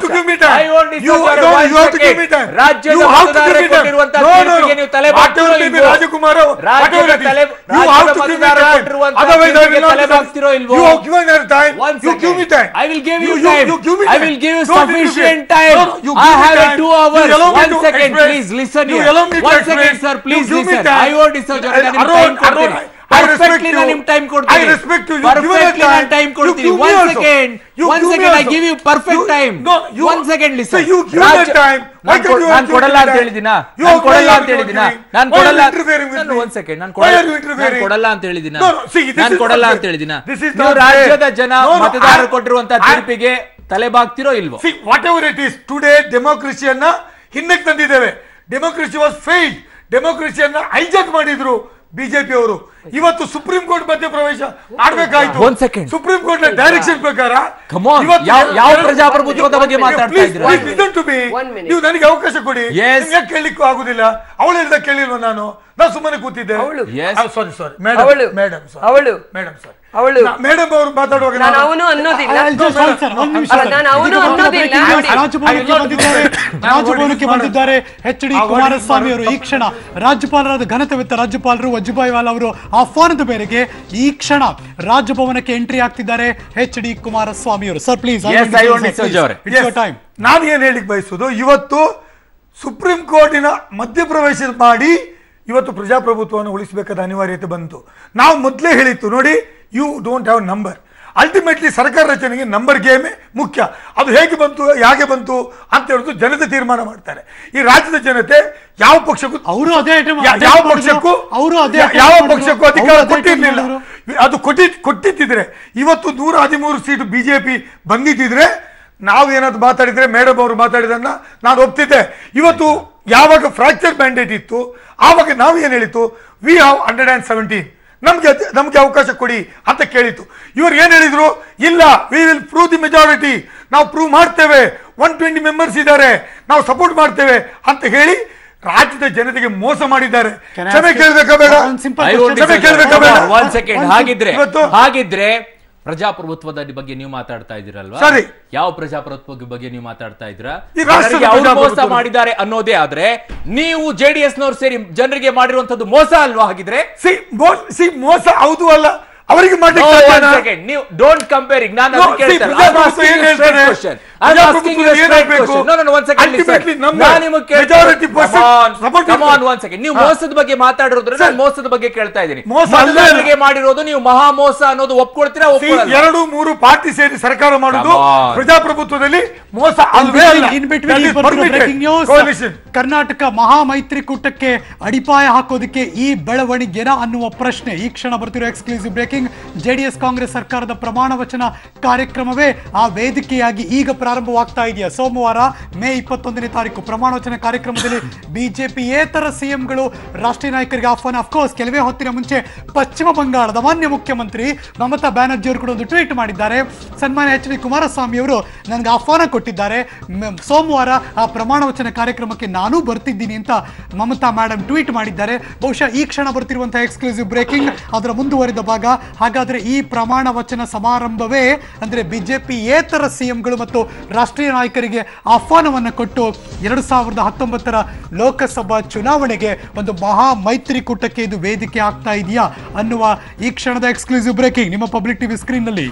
to give me time. I want this You- one no, second. you have to give me time. ರಾಜ್ಯದ You have to give ಮತದಾರರಿಗೆ me time. ಕೊಟ್ಟಿರುವಂತಹ No, no, no. ತೀರ್ಪಿಗೆ ನೀವು ತಲೆ Whatever ಬಾಗ್ತಿರೋ may be ಇಲ್ವೋ? ರಾಜಕುಮಾರ, ರಾಜ್ಯದ whatever it is. ತಲೆ- You ರಾಜ್ಯದ have to give me ಮತದಾರರು time. ಕೊಟ್ಟಿರುವಂತಹ Otherwise I will ತೀರ್ಪಿಗೆ not ತಲೆ listen. ಬಾಗ್ತಿರೋ ಇಲ್ವೋ? You have given her time. One You give me second. time. I will give you you, time. You give me I time. will give you Don't sufficient interfere. time. No, no, you I give me have a time. two You hours. allow me One to second, express. please listen You here. allow me to One express. second, sir, please You give me listen. time. I want this ಅವ್ರ ಜೊತೆ ನಾನು ನಿಮ್ಗೆ Arun, time ಕೊಡ್ತೀನಿ. Arun, I respect Perfectly you. ನಾನು ನಿಮ್ಗೆ time ಕೊಡ್ತೀನಿ. I respect you. You give me Perfectly time. ನಾನು time You ಕೊಡ್ತೀನಿ. give me One also. second. You One give me second, I also. give you perfect You- time. No, you- One second, listen. See, you give me ರಾಜ್ಯ- time. Why non can't code- you non give me ಕೊಡಲ್ಲ ಅಂತ time? ಹೇಳಿದಿನ You ನಾನ್ are ಕೊಡಲ್ಲ why ಅಂತ are you ಹೇಳಿದಿನ interfering? ನಾನ್ Why are you ಕೊಡಲ್ಲ interfering with ನಾನು me? ಒಂದ್ ಸೆಕೆಂಡ್ ನಾನು Why are you ಕೊಡಲ್ಲ interfering? ನಾನ್ ಕೊಡಲ್ಲ ಅಂತ ಹೇಳಿದಿನ No, no, see, this ನಾನು is ಕೊಡಲ್ಲ not ಅಂತ fair. ಹೇಳಿದಿನ This is ನೀವು not fair. ರಾಜ್ಯದ ಜನ No, no, ಮತದಾರರು I- ಕೊಟ್ಟಿರುವಂತಹ I- ತೀರ್ಪಿಗೆ ತಲೆ ಬಾಗ್ತಿರೋ ಇಲ್ವೋ see whatever it is today ಡೆಮೋಕ್ರಸಿಯನ್ನ ಹಿಂದಕ್ಕೆ ತಂದಿದ್ದೇವೆ ಡೆಮೋಕ್ರಸಿ ವಾಸ್ ಫೇಲ್ಡ್ ಡೆಮೋಕ್ರಸಿಯನ್ನ ಹೈಜಾಕ್ ಮಾಡಿದ್ರು ಬಿಜೆಪಿ ಅವರು ಇವತ್ತು ಸುಪ್ರೀಂ ಕೋರ್ಟ್ ಮಧ್ಯಪ್ರವೇಶ ಮಾಡ್ಬೇಕಾಯ್ತು One second. ಸುಪ್ರೀಂ ಕೋರ್ಟ್ ನ ಡೈರೆಕ್ಷನ್ ಪ್ರಕಾರ Come on. ಇವತ್ತು ಯಾವ- ಯಾವ ಎರಡು- ಪ್ರಜಾಪ್ರಭುತ್ವದ ಬಗ್ಗೆ Please, ಮಾತಾಡ್ತಾ please, ಇದ್ದೀರಾ? please listen to me. One minute. ನೀವು ನನಗೆ ಅವಕಾಶ ಕೊಡಿ Yes. ನಿಮ್ಗೆ ಕೇಳಲಿಕ್ಕೂ ಆಗುದಿಲ್ಲ ಅವಳು ಹೇಳ್ದ ಕೇಳಿಲ್ವ ನಾನು ನಾನು ಸುಮ್ಮನೆ ಕೂತಿದ್ದೆ ಅವಳು. Yes. ಸಾರಿ ಸಾರಿ ಮೇಡಮ್ ಅವಳು. ಮೇಡಮ್ ಅವಳು. ಮೇಡಮ್ ಸಾರಿ ಅವಳು. ಮೇಡಮ್ ಅವರು ಮಾತಾಡುವಾಗ ನಾನು ಅವನು ಅನ್ನೋದಿಲ್ಲ I'll just hold, sir. ಒಂದ್ ನಿಮಿಷ, ಅಲ್ಲ, sir. ನಾನು ಅವನು ಇದೀಗ ಅನ್ನೋದಿಲ್ಲ. breaking news. ನೋಡಿ. ರಾಜಭವನಕ್ಕೆ ಬಂದಿದ್ದಾರೆ ರಾಜಭವನಕ್ಕೆ ಬಂದಿದ್ದಾರೆ ಎಚ್ ಡಿ ಕುಮಾರಸ್ವಾಮಿ ಅವರು ಈ ಕ್ಷಣ ರಾಜ್ಯಪಾಲರಾದ ಘನತೆವೆತ್ತ ರಾಜ್ಯಪಾಲರು ವಜುಭಾಯಿ ವಾಲಾ ಅವರು ಆಹ್ವಾನದ ಮೇರೆಗೆ ಈ ಕ್ಷಣ ರಾಜಭವನಕ್ಕೆ ಎಂಟ್ರಿ ಆಗ್ತಿದ್ದಾರೆ ಎಚ್ ಡಿ ಕುಮಾರಸ್ವಾಮಿ ಅವರು sir please Yes, I want it, Sajja ಅವರೇ. Yes. ನಾನು ಏನ್ ಹೇಳಿಕ್ ಬಯಸುದು ಇವತ್ತು ಸುಪ್ರೀಂ ಕೋರ್ಟಿನ ಮಧ್ಯಪ್ರವೇಶ ಮಾಡಿ ಇವತ್ತು ಪ್ರಜಾಪ್ರಭುತ್ವವನ್ನು ಉಳಿಸಬೇಕಾದ ಅನಿವಾರ್ಯತೆ ಬಂತು ನಾವು ಮೊದಲೇ ಹೇಳಿತ್ತು ನೋಡಿ you don't have number ultimately ಸರ್ಕಾರ ರಚನೆಗೆ ನಂಬರ್ ಗೇಮೇ ಮುಖ್ಯ ಅದು ಹೇಗೆ ಬಂತು ಹೇಗೆ ಬಂತು ಅಂತ ಹೇಳುದು ಜನತೆ ತೀರ್ಮಾನ ಮಾಡ್ತಾರೆ ಈ ರಾಜ್ಯದ ಜನತೆ ಯಾವ ಪಕ್ಷಕ್ಕೂ ಅವರು ಅದೇ item ಯಾ- attempt ಯಾವ ಮಾಡಿದ್ರು. ಪಕ್ಷಕ್ಕೂ ಅವರು ಅದೇ ಯಾ- attempt ಯಾವ ಮಾಡಿದ್ರು. ಪಕ್ಷಕ್ಕೂ ಅಧಿಕಾರ ಅವರು ಅದೇ attempt ಕೊಟ್ಟಿರ್ಲಿಲ್ಲ ಮಾಡಿದ್ರು. ಅದು ಕೊಟ್ಟಿ ಕೊಟ್ಟಿದ್ದಿದ್ರೆ ಇವತ್ತು ನೂರ ಹದಿಮೂರು ಸೀಟು ಬಿಜೆಪಿ ಬಂದಿದ್ದಿದ್ರೆ ನಾವು ಏನಾದ್ರು ಮಾತಾಡಿದ್ರೆ ಮೇಡಮ್ ಅವರು ಮಾತಾಡಿದನ್ನ ನಾನು ಒಪ್ತಿದ್ದೆ ಇವತ್ತು ಯಾವಾಗ ಫ್ರಾಕ್ಚರ್ ಮ್ಯಾಂಡೇಟ್ ಇತ್ತು ಆವಾಗ ನಾವು ಏನ್ ಹೇಳಿತ್ತು we have hundred and seventeen ನಮ್ಗೆ ಅದ್- ನಮ್ಗೆ ಅವಕಾಶ ಕೊಡಿ ಅಂತ ಕೇಳಿತ್ತು ಇವ್ರು ಏನ್ ಹೇಳಿದ್ರು ಇಲ್ಲ we will prove the majority ನಾವು ಪ್ರೂವ್ ಮಾಡ್ತೇವೆ ಒನ್ ಟ್ವೆಂಟಿ ಮೆಂಬರ್ಸ್ ಇದ್ದಾರೆ ನಾವು ಸಪೋರ್ಟ್ ಮಾಡ್ತೇವೆ ಅಂತ ಹೇಳಿ ರಾಜ್ಯದ ಜನತೆಗೆ ಮೋಸ ಮಾಡಿದ್ದಾರೆ Can I ಕ್ಷಮೆ ask you ಕೇಳಬೇಕಾ ಬೇಡ one simple I question? want this ಕ್ಷಮೆ Sajja. ಕೇಳ್ಬೇಕಾ ಬೇಡ? One second. One ಹಾಗಿದ್ರೆ ಇವತ್ತು- ಹಾಗಿದ್ರೆ ಪ್ರಜಾಪ್ರಭುತ್ವದ ಬಗ್ಗೆ ನೀವು ಮಾತಾಡ್ತಾ ಇದ್ದೀರಲ್ವಾ ಸರಿ. ಯಾವ ಪ್ರಜಾಪ್ರಭುತ್ವ ಬಗ್ಗೆ ನೀವು ಮಾತಾಡ್ತಾ ಇದ್ದೀರಾ ಈ ರಾಷ್ಟ್ರದ ಜನರಿಗೆ ಅವ್ರು ಮೋಸ ಪ್ರಜಾಪ್ರಭುತ್ವ. ಮಾಡಿದ್ದಾರೆ ಅನ್ನೋದೇ ಆದ್ರೆ ನೀವು ಜೆಡಿಎಸ್ ನವರು ಸೇರಿ ಜನರಿಗೆ ಮಾಡಿರುವಂತದ್ದು ಮೋಸ ಅಲ್ವಾ ಹಾಗಿದ್ರೆ ಸಿ ಮೋ- ಸಿ ಮೋಸ ಹೌದು ಅಲ್ಲ ಅವರಿಗೆ No, ಮಾಡ್ಲಿಕ್ಕೆ one ಸಾಧ್ಯನಾ? second. ನೀವು ಡೋಂಟ್ ಕಂಪೇರಿಂಗ್ ನಾನು No, ಅದನ್ನ see, ಕೇಳ್ತಾ ಇಲ್ಲ. I'm ಪ್ರಜಾಪ್ರಭುತ್ವ asking ಏನ್ you a straight ಹೇಳ್ತಾರೆ? question. I'm asking you a ಪ್ರಜಾಪ್ರಭುತ್ವ straight ಏನಾಗ್ಬೇಕು? question. No, no, no, one second, listen. Ultimately number, ನಾನು ನಿಮಗೆ ಕೇಳ್ತಾ majority ಇರೋದು- person Come on, support come on, ಮಾಡ್ತಾರೆ. one second. ನೀವು ಹಾ. ಮೋಸದ ಬಗ್ಗೆ ಮಾತಾಡಿರೋದ್ರೆ Sir. ನಾನು ಮೋಸದ ಬಗ್ಗೆ ಕೇಳ್ತಾ ಇದ್ದೀನಿ ಮೋಸ ಅಲ್ಲೇ ಅಲ್ಲ. ಮತದಾರರಿಗೆ ಮಾಡಿರೋದು ನೀವು ಮಹಾ ಮೋಸ ಅನ್ನೋದು ಒಪ್ಕೊಳ್ತೀರಾ See, ಒಪ್ಕೊಳ್ಳಲ್ಲ ಎರಡು ಮೂರು ಪಾರ್ಟಿ ಸೇರಿ ಸರ್ಕಾರ ಮಾಡುದು Come on. ಪ್ರಜಾಪ್ರಭುತ್ವದಲ್ಲಿ ಮೋಸ In ಅಲ್ವೇ ಅಲ್ಲ between- in between That ಈ is ಬರ್ತಿರೋ permitted. breaking news. Coalition. Karnataka ಮಹಾ ಮೈತ್ರಿಕೂಟಕ್ಕೆ ಅಡಿಪಾಯ ಹಾಕೋದಕ್ಕೆ ಈ ಬೆಳವಣಿಗೆನ ಅನ್ನುವ ಪ್ರಶ್ನೆ ಈ ಕ್ಷಣ ಬರ್ತಿರೋ ಎಕ್ಸ್ಕ್ಲೂಸಿವ್ ಬ್ರೇಕಿಂಗ್ ಜೆಡಿಎಸ್ ಕಾಂಗ್ರೆಸ್ ಸರ್ಕಾರದ ಪ್ರಮಾಣ ವಚನ ಕಾರ್ಯಕ್ರಮವೇ ಆ ವೇದಿಕೆಯಾಗಿ ಈಗ ಪ್ರಾರಂಭವಾಗ್ತಾ ಇದೆಯಾ ಸೋಮವಾರ ಮೇ ಇಪ್ಪತ್ತೊಂದನೇ ತಾರೀಕು ಪ್ರಮಾಣ ವಚನ ಕಾರ್ಯಕ್ರಮದಲ್ಲಿ ಬಿಜೆಪಿ ಏತರ ಸಿಎಂಗಳು ರಾಷ್ಟ್ರೀಯ ನಾಯಕರಿಗೆ ಆಹ್ವಾನ ಅಫ್ಕೋರ್ಸ್ ಕೆಲವೇ ಹೊತ್ತಿನ ಮುಂಚೆ ಪಶ್ಚಿಮ ಬಂಗಾಳದ ಮಾನ್ಯ ಮುಖ್ಯಮಂತ್ರಿ ಮಮತಾ ಬ್ಯಾನರ್ಜಿ ಅವರು ಕೂಡ ಒಂದು ಟ್ವೀಟ್ ಮಾಡಿದ್ದಾರೆ ಸನ್ಮಾನ್ಯ ಎಚ್ ಡಿ ಕುಮಾರಸ್ವಾಮಿ ಅವರು ನನಗೆ ಆಹ್ವಾನ ಕೊಟ್ಟಿದ್ದಾರೆ ಮ್- ಸೋಮವಾರ ಆ ಪ್ರಮಾಣ ವಚನ ಕಾರ್ಯಕ್ರಮಕ್ಕೆ ನಾನೂ ಬರ್ತಿದ್ದೀನಿ ಅಂತ ಮಮತಾ ಮೇಡಮ್ ಟ್ವೀಟ್ ಮಾಡಿದ್ದಾರೆ ಬಹುಶಃ ಈ ಕ್ಷಣ ಬರ್ತಿರುವಂತಹ ಎಕ್ಸ್ಕ್ಲೂಸಿವ್ ಬ್ರೇಕಿಂಗ್ ಅದರ ಮುಂದುವರಿದ ಭಾಗ ಹಾಗಾದ್ರೆ ಈ ಪ್ರಮಾಣ ವಚನ ಸಮಾರಂಭವೇ ಅಂದ್ರೆ ಬಿಜೆಪಿ ಏತರ ಸಿಎಂಗಳು ಮತ್ತು ರಾಷ್ಟ್ರೀಯ ನಾಯಕರಿಗೆ ಆಹ್ವಾನವನ್ನು ಕೊಟ್ಟು ಎರಡು ಸಾವಿರದ ಹತ್ತೊಂಬತ್ತರ ಲೋಕಸಭಾ ಚುನಾವಣೆಗೆ ಒಂದು ಮಹಾ ಮೈತ್ರಿಕೂಟಕ್ಕೆ ಇದು ವೇದಿಕೆ ಆಗ್ತಾ ಇದೆಯಾ ಅನ್ನುವ ಈ ಕ್ಷಣದ ಎಕ್ಸ್ಕ್ಲೂಸಿವ್ ಬ್ರೇಕಿಂಗ್ ನಿಮ್ಮ ಪಬ್ಲಿಕ್ ಟಿವಿ ಸ್ಕ್ರೀನ್ನಲ್ಲಿ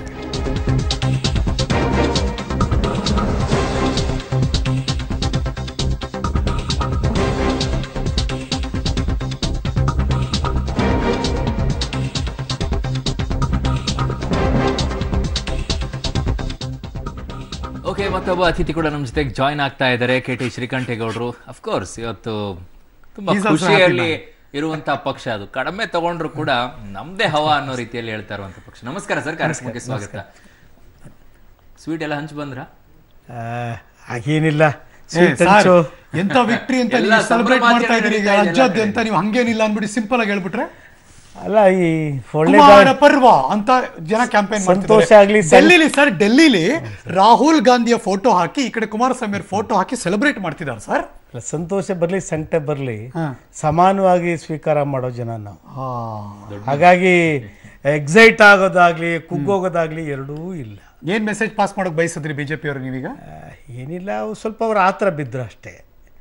ಓಕೆ ಮತ್ತೊಬ್ಬ ಅತಿಥಿ ಕೂಡ ನಮ್ಮ ಜೊತೆಗೆ ಜಾಯ್ನ್ ಆಗ್ತಾ ಇದ್ದಾರೆ ಕೆ ಟಿ ಶ್ರೀಕಂಠೇಗೌಡರು ಅಫ್ಕೋರ್ಸ್ ಇವತ್ತು ತುಂಬಾ He's also ಖುಷಿಯಲ್ಲಿ happy ಇರುವಂತಹ ಪಕ್ಷ ಅದು ಕಡಿಮೆ ತಗೊಂಡ್ರು ಕೂಡ ನಮ್ದೇ ಹವಾ ಅನ್ನೋ ರೀತಿಯಲ್ಲಿ ಹೇಳ್ತಾ ಇರುವಂತ ಪಕ್ಷ ನಮಸ್ಕಾರ ಸರ್ ಕಾರ್ಯಕ್ರಮಕ್ಕೆ ಸ್ವಾಗತ ಸ್ವೀಟ್ ಎಲ್ಲ ಹಂಚ್ ಬಂದ್ರ ಆ, ಹಾಗೇನಿಲ್ಲ ಏ, sweet ಸಾರ್, ಹಂಚು. ಎಂತ ವಿಕ್ಟ್ರಿ ಅಂತ ಎಲ್ಲ ನೀವು ಸೆಲೆಬ್ರೇಟ್ ಸಂಭ್ರಮಾಚರಣೆ ಮಾಡ್ತಾ ಇದ್ದೀರಿ ಈಗ ನಡೀತಾ ಇದೆ ಎಲ್ಲ ಅಜ್ಜದ್ ಅಂತ ನೀವು ಹಂಗೇನಿಲ್ಲ ಅಂದ್ಬಿಟ್ಟು ಸಿಂಪಲ್ ಆಗಿ ಹೇಳ್ಬಿಟ್ರೆ ಅಲ್ಲ ಈ ಒಳ್ಳೆ ಕುಮಾರ ಪರ್ವ ಅಂತ ಜನ ಕ್ಯಾಂಪೇನ್ ಸಂತೋಷ ಆಗ್ಲಿ, ಸಂ- ಡೆಲ್ಲಿಲಿ ಸರ್ ಡೆಲ್ಲಿಲಿ ರಾಹುಲ್ ಗಾಂಧಿಯ ಫೋಟೋ ಹಾಕಿ ಈ ಕಡೆ ಕುಮಾರಸ್ವಾಮಿ ಅವ್ರ ಫೋಟೋ ಹಾಕಿ ಸೆಲೆಬ್ರೇಟ್ ಮಾಡ್ತಿದ್ದಾರೆ ಸರ್ ಸಂತೋಷ ಬರ್ಲಿ ಸಂಕಟ ಬರ್ಲಿ ಹಾ. ಸಮಾನವಾಗಿ ಸ್ವೀಕಾರ ಮಾಡೋ ಜನ ನಾವು ಹಾಗಾಗಿ ಎಕ್ಸೈಟ್ ಆಗೋದಾಗ್ಲಿ ಕುಗ್ಗೋಗೋದಾಗ್ಲಿ ಎರಡೂ ಇಲ್ಲ ಏನ್ ಮೆಸೇಜ್ ಪಾಸ್ ಮಾಡೋಕ್ ಬಯಸಿದ್ರಿ ಬಿಜೆಪಿ ಅವರು ನೀವೀಗ ಆ, ಏನಿಲ್ಲ ಅವು ಸ್ವಲ್ಪ ಅವ್ರು ಆ ಥರ ಬಿದ್ದರು ಅಷ್ಟೇ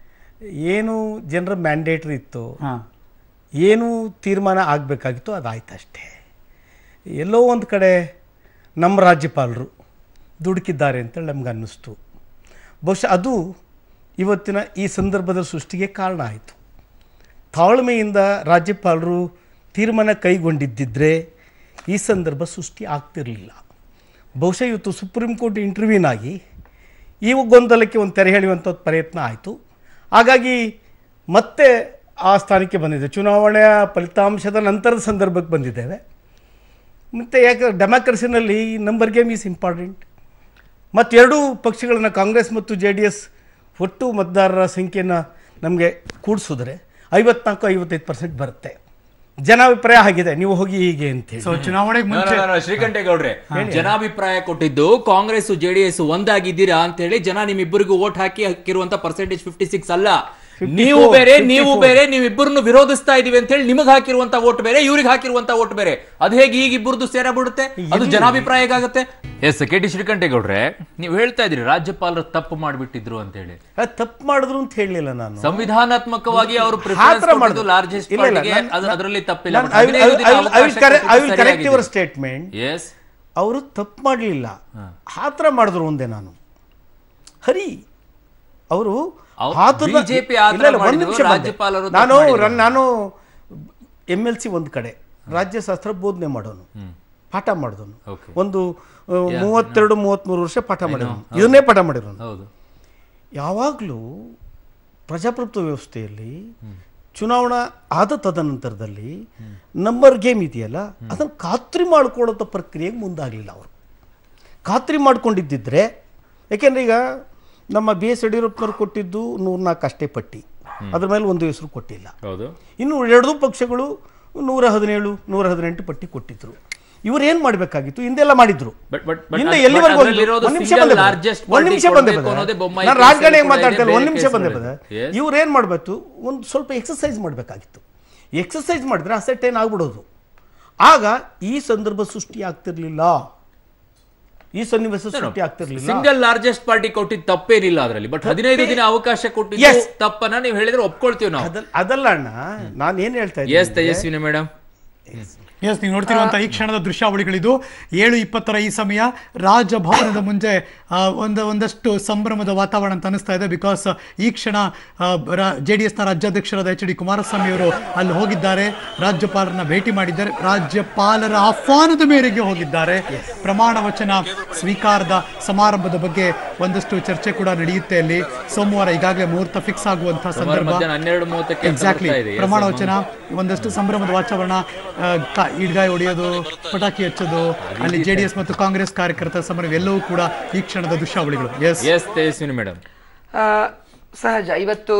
ಏನು ಜನರ ಮ್ಯಾಂಡೇಟ್ರಿ ಇತ್ತು ಹಾಂ ಏನು ತೀರ್ಮಾನ ಆಗಬೇಕಾಗಿತ್ತು ಅದಾಯ್ತು ಅಷ್ಟೇ ಎಲ್ಲೋ ಒಂದು ಕಡೆ ನಮ್ಮ ರಾಜ್ಯಪಾಲರು ದುಡುಕಿದ್ದಾರೆ ಅಂತೇಳಿ ನಮ್ಗೆ ಅನ್ನಿಸ್ತು ಬಹುಶಃ ಅದು ಇವತ್ತಿನ ಈ ಸಂದರ್ಭದ ಸೃಷ್ಟಿಗೆ ಕಾರಣ ಆಯಿತು ತಾಳ್ಮೆಯಿಂದ ರಾಜ್ಯಪಾಲರು ತೀರ್ಮಾನ ಕೈಗೊಂಡಿದ್ದಿದ್ರೆ ಈ ಸಂದರ್ಭ ಸೃಷ್ಟಿ ಆಗ್ತಿರಲಿಲ್ಲ ಬಹುಶಃ ಇವತ್ತು ಸುಪ್ರೀಂ ಕೋರ್ಟ್ ಇಂಟರ್ವ್ಯೂನಾಗಿ ಈ ಗೊಂದಲಕ್ಕೆ ಒಂದು ತೆರೆ ಎಳೆಯುವಂಥ ಪ್ರಯತ್ನ ಆಯಿತು ಹಾಗಾಗಿ ಮತ್ತೆ ಆ ಸ್ಥಾನಕ್ಕೆ ಬಂದಿದೆ ಚುನಾವಣೆಯ ಫಲಿತಾಂಶದ ನಂತರದ ಸಂದರ್ಭಕ್ಕೆ ಬಂದಿದ್ದೇವೆ ಮತ್ತು ಯಾಕೆ ಡೆಮಾಕ್ರಸಿನಲ್ಲಿ ನಂಬರ್ ಗೇಮ್ ಈಸ್ ಇಂಪಾರ್ಟೆಂಟ್ ಮತ್ತು ಎರಡೂ ಪಕ್ಷಗಳನ್ನ ಕಾಂಗ್ರೆಸ್ ಮತ್ತು ಜೆ ಡಿ ಎಸ್ ಒಟ್ಟು ಮತದಾರರ ಸಂಖ್ಯೆಯನ್ನು ನಮಗೆ ಕೂಡಿಸಿದ್ರೆ ಐವತ್ನಾಲ್ಕು ಐವತ್ತೈದು ಪರ್ಸೆಂಟ್ ಬರುತ್ತೆ ಜನಾಭಿಪ್ರಾಯ ಆಗಿದೆ ನೀವು ಹೋಗಿ ಹೀಗೆ ಅಂತೇಳಿ ಸೊ ಚುನಾವಣೆಗೆ No, ಮುಂಚೆ no, no, no, ಶ್ರೀಕಂಠೇಗೌಡ್ರೆ ಜನಾಭಿಪ್ರಾಯ ಕೊಟ್ಟಿದ್ದು ಕಾಂಗ್ರೆಸ್ ಜೆಡಿಎಸ್ ಒಂದಾಗಿದ್ದೀರಾ ಅಂತ ಹೇಳಿ ಜನ ನಿಮ್ಮಿಬ್ಬರಿಗೂ ವೋಟ್ ಹಾಕಿ ಹಾಕಿರುವಂತ ಪರ್ಸೆಂಟೇಜ್ ಫಿಫ್ಟಿ ಸಿಕ್ಸ್ ಅಲ್ಲ ನೀವು ಬೇರೆ ನೀವು ಬೇರೆ ನೀವಿಬ್ಬರನ್ನು ವಿರೋಧಿಸ್ತಾ ಇದೀವಿ ಅಂತ ಹೇಳಿ ನಿಮಗೆ ಹಾಕಿರುವಂತ ವೋಟ್ ಬೇರೆ ಇವ್ರಿಗೆ ಹಾಕಿರುವಂತ ವೋಟ್ ಬೇರೆ ಅದು ಹೇಗೆ ಈಗ ಇಬ್ಬರದು ಸೇರ ಬಿಡುತ್ತೆ ಅದು ಜನಾಭಿಪ್ರಾಯ ಹೇಗಾಗುತ್ತೆ ಎಸ್ ಕೆ ಟಿ ಶ್ರೀಕಂಠೇಗೌಡ್ರೆ ನೀವು ಹೇಳ್ತಾ ಇದ್ರಿ ರಾಜ್ಯಪಾಲರು ತಪ್ಪು ಮಾಡ್ಬಿಟ್ಟಿದ್ರು ಅಂತ ಹೇಳಿ ಅದು ತಪ್ಪು ಮಾಡಿದ್ರು ಅಂತ ಹೇಳಲಿಲ್ಲ ನಾನು ಸಂವಿಧಾನಾತ್ಮಕವಾಗಿ ಅವರು ಆ ಥರ ಮಾಡಿದ್ರು. ಲಾರ್ಜೆಸ್ಟ್ ಇಲ್ಲ, ಇಲ್ಲ, ನಾನು- ಅದರಲ್ಲಿ ತಪ್ಪಿಲ್ಲ ನಾನು- I will- I will- I will- I will correct- I will correct your statement. Yes ಅವರು ತಪ್ಪು ಮಾಡಲಿಲ್ಲ ಆ ಥರ ಮಾಡಿದ್ರು ಒಂದೇ ನಾನು ಹರಿ ಅವರು ಅವ್ರು ಆತುರ- BJP ಆ ಥರ ಇಲ್ಲ, ಇಲ್ಲ, ಒಂದ್ ಮಾಡಿದ್ರು, ನಿಮಿಷ ಬಂದೆ. ರಾಜ್ಯಪಾಲರು ತಪ್ಪು ನಾನು ಮಾಡಿದ್ರು. ರನ್- ನಾನು ಎಮ್ ಎಲ್ ಸಿ ಒಂದು ಕಡೆ ರಾಜ್ಯಶಾಸ್ತ್ರ ಬೋಧನೆ ಮಾಡೋನು ಪಾಠ ಮಾಡಿದವನು Okay. ಒಂದು ಆ, ಮೂವತ್ತೆರಡು ಮೂವತ್ತ್ಮೂರು ವರ್ಷ ಪಾಠ ಮಾಡಿರೋನು ಇದನ್ನೇ ಪಾಠ ಮಾಡಿರೋನು ಹೌದು ಯಾವಾಗಲೂ ಪ್ರಜಾಪ್ರಭುತ್ವ ವ್ಯವಸ್ಥೆಯಲ್ಲಿ ಚುನಾವಣಾ ಆದ ತದನಂತರದಲ್ಲಿ ನಂಬರ್ ಗೇಮ್ ಇದೆಯಲ್ಲ ಅದನ್ನು ಖಾತ್ರಿ ಮಾಡ್ಕೊಳ್ಳೋ ಪ್ರಕ್ರಿಯೆಗೆ ಮುಂದಾಗಲಿಲ್ಲ ಅವರು ಖಾತ್ರಿ ಮಾಡ್ಕೊಂಡಿದ್ದಿದ್ರೆ ಯಾಕೆಂದ್ರೆ ಈಗ ನಮ್ಮ ಬಿ ಎಸ್ ಯಡಿಯೂರಪ್ಪನವ್ರು ಕೊಟ್ಟಿದ್ದು ನೂರ್ನಾಲ್ಕು ಅಷ್ಟೇ ಪಟ್ಟಿ ಅದ್ರ ಮೇಲೆ ಒಂದು ಹೆಸರು ಕೊಟ್ಟಿಲ್ಲ ಹೌದು ಇನ್ನು ಎರಡೂ ಪಕ್ಷಗಳು ನೂರ ಹದಿನೇಳು ನೂರ ಹದಿನೆಂಟು ಪಟ್ಟಿ ಕೊಟ್ಟಿದ್ರು ಇವ್ರು ಏನ್ ಮಾಡಬೇಕಾಗಿತ್ತು ಹಿಂದೆಲ್ಲ ಮಾಡಿದ್ರು But- but- but ಹಿಂದೆ ಅದ್- ಎಲ್ಲಿವರೆಗೂ but ಅದ್ರಲ್ಲಿರೋದು ಒಂದ್ ನಿಮಿಷ single ಬಂದೆ ಬಂದೆ. largest ಒಂದ್ party ನಿಮಿಷ ಬಂದೆ ಕೊಡ್ಬೇಕು ಅನ್ನೋದೇ ಬಂದೆ. ಬೊಮ್ಮಾಯಿ ನಾನು ಕೇಸಲ್ಲಿ ರಾಜಕಾರಣಿಗೆ ಕೂಡ ಇದೆ, ಮಾತಾಡ್ತಾ ಇಲ್ಲ ಒಂದ್ ಬೇರೆ ನಿಮಿಷ ಬಂದೆ ಬಂದೆ ಕೇಸ್ಗಳಿದೆ. Yes. ಇವ್ರು ಏನ್ ಮಾಡಬೇಕು ಒಂದು ಸ್ವಲ್ಪ ಎಕ್ಸಸೈಸ್ ಮಾಡಬೇಕಾಗಿತ್ತು ಎಕ್ಸಸೈಸ್ ಮಾಡಿದ್ರೆ ಅಸೆಟ್ ಏನ್ ಆಗ್ಬಿಡೋದು ಆಗ ಈ ಸಂದರ್ಭ ಸೃಷ್ಟಿ ಆಗ್ತಿರ್ಲಿಲ್ಲ ಈ ಸನ್ನಿವೇಶ ಸೃಷ್ಟಿ ಆಗ್ತಿರ್ಲಿಲ್ಲ ಸಿಂಗಲ್ ಲಾರ್ಜೆಸ್ಟ್ ಪಾರ್ಟಿ ಕೊಟ್ಟಿದ್ದು ತಪ್ಪೇನಿಲ್ಲ ಅದರಲ್ಲಿ ಬಟ್ ಹದಿನೈದು ದಿನ ಅವಕಾಶ ಕೊಟ್ಟಿದ್ದು Yes. ತಪ್ಪನ್ನ ನೀವು ಹೇಳಿದ್ರೆ ಒಪ್ಕೊಳ್ತೀವಿ ನಾವು ಅದಲ್- ಅದಲ್ಲ ಅಣ್ಣ ನಾನು ಏನ್ ಹೇಳ್ತಾ ಎಸ್ ಇದ್ದೀನಿ ತೇಜಸ್ವಿನಿ ಮೇಡಮ್ ಎಸ್ ನೀವು ನೋಡ್ತಿರುವಂಥ ಈ ಕ್ಷಣದ ದೃಶ್ಯಾವಳಿಗಳಿದು ಏಳು ಇಪ್ಪತ್ತರ ಈ ಸಮಯ ರಾಜಭವನದ ಮುಂಚೆ ಆ, ಒಂದು ಒಂದಷ್ಟು ಸಂಭ್ರಮದ ವಾತಾವರಣ ಅಂತ ಅನಿಸ್ತಾ ಇದೆ ಬಿಕಾಸ್ ಈ ಕ್ಷಣ ಜೆ ಡಿ ಎಸ್ನ ರಾಜ್ಯಾಧ್ಯಕ್ಷರಾದ ಎಚ್ ಡಿ ಕುಮಾರಸ್ವಾಮಿ ಅವರು ಅಲ್ಲಿ ಹೋಗಿದ್ದಾರೆ ರಾಜ್ಯಪಾಲರನ್ನ ಭೇಟಿ ಮಾಡಿದ್ದಾರೆ ರಾಜ್ಯಪಾಲರ ಆಹ್ವಾನದ ಮೇರೆಗೆ ಹೋಗಿದ್ದಾರೆ ಪ್ರಮಾಣ ವಚನ ಸ್ವೀಕಾರದ ಸಮಾರಂಭದ ಬಗ್ಗೆ ಒಂದಷ್ಟು ಚರ್ಚೆ ಕೂಡ ನಡೆಯುತ್ತೆ ಅಲ್ಲಿ ಸೋಮವಾರ ಈಗಾಗಲೇ ಮುಹೂರ್ತ ಫಿಕ್ಸ್ ಆಗುವಂತಹ ಸಂದರ್ಭ ಮಧ್ಯಾಹ್ನ ಹನ್ನೆರಡು ಮೂವತ್ತಕ್ಕೆ ಅಂತ ಎಕ್ಸಾಕ್ಟ್ಲಿ ಬರ್ತಾ ಇದೆ. Yes, ಪ್ರಮಾಣ ಹ್ಮ್. ವಚನ ಒಂದಷ್ಟು ಸಂಭ್ರಮದ ವಾತಾವರಣ ಆ, ಕ- ಈಡ್ಗಾಯಿ ಹೊಡೆಯೋದು ಪಟಾಕಿ ಹಚ್ಚೋದು ಅಲ್ಲಿ ಜೆ ಡಿ ಎಸ್ ಮತ್ತು ಕಾಂಗ್ರೆಸ್ ಕಾರ್ಯಕರ್ತರ ಸಮರ ಎಲ್ಲವೂ ಕೂಡ ಈ ಕ್ಷಣದ ದೃಶ್ಯಾವಳಿಗಳು ಎಸ್ ಎಸ್ ತೇಜಸ್ವಿನಿ ಮೇಡಮ್ ಆ, ಸಹಜ ಇವತ್ತು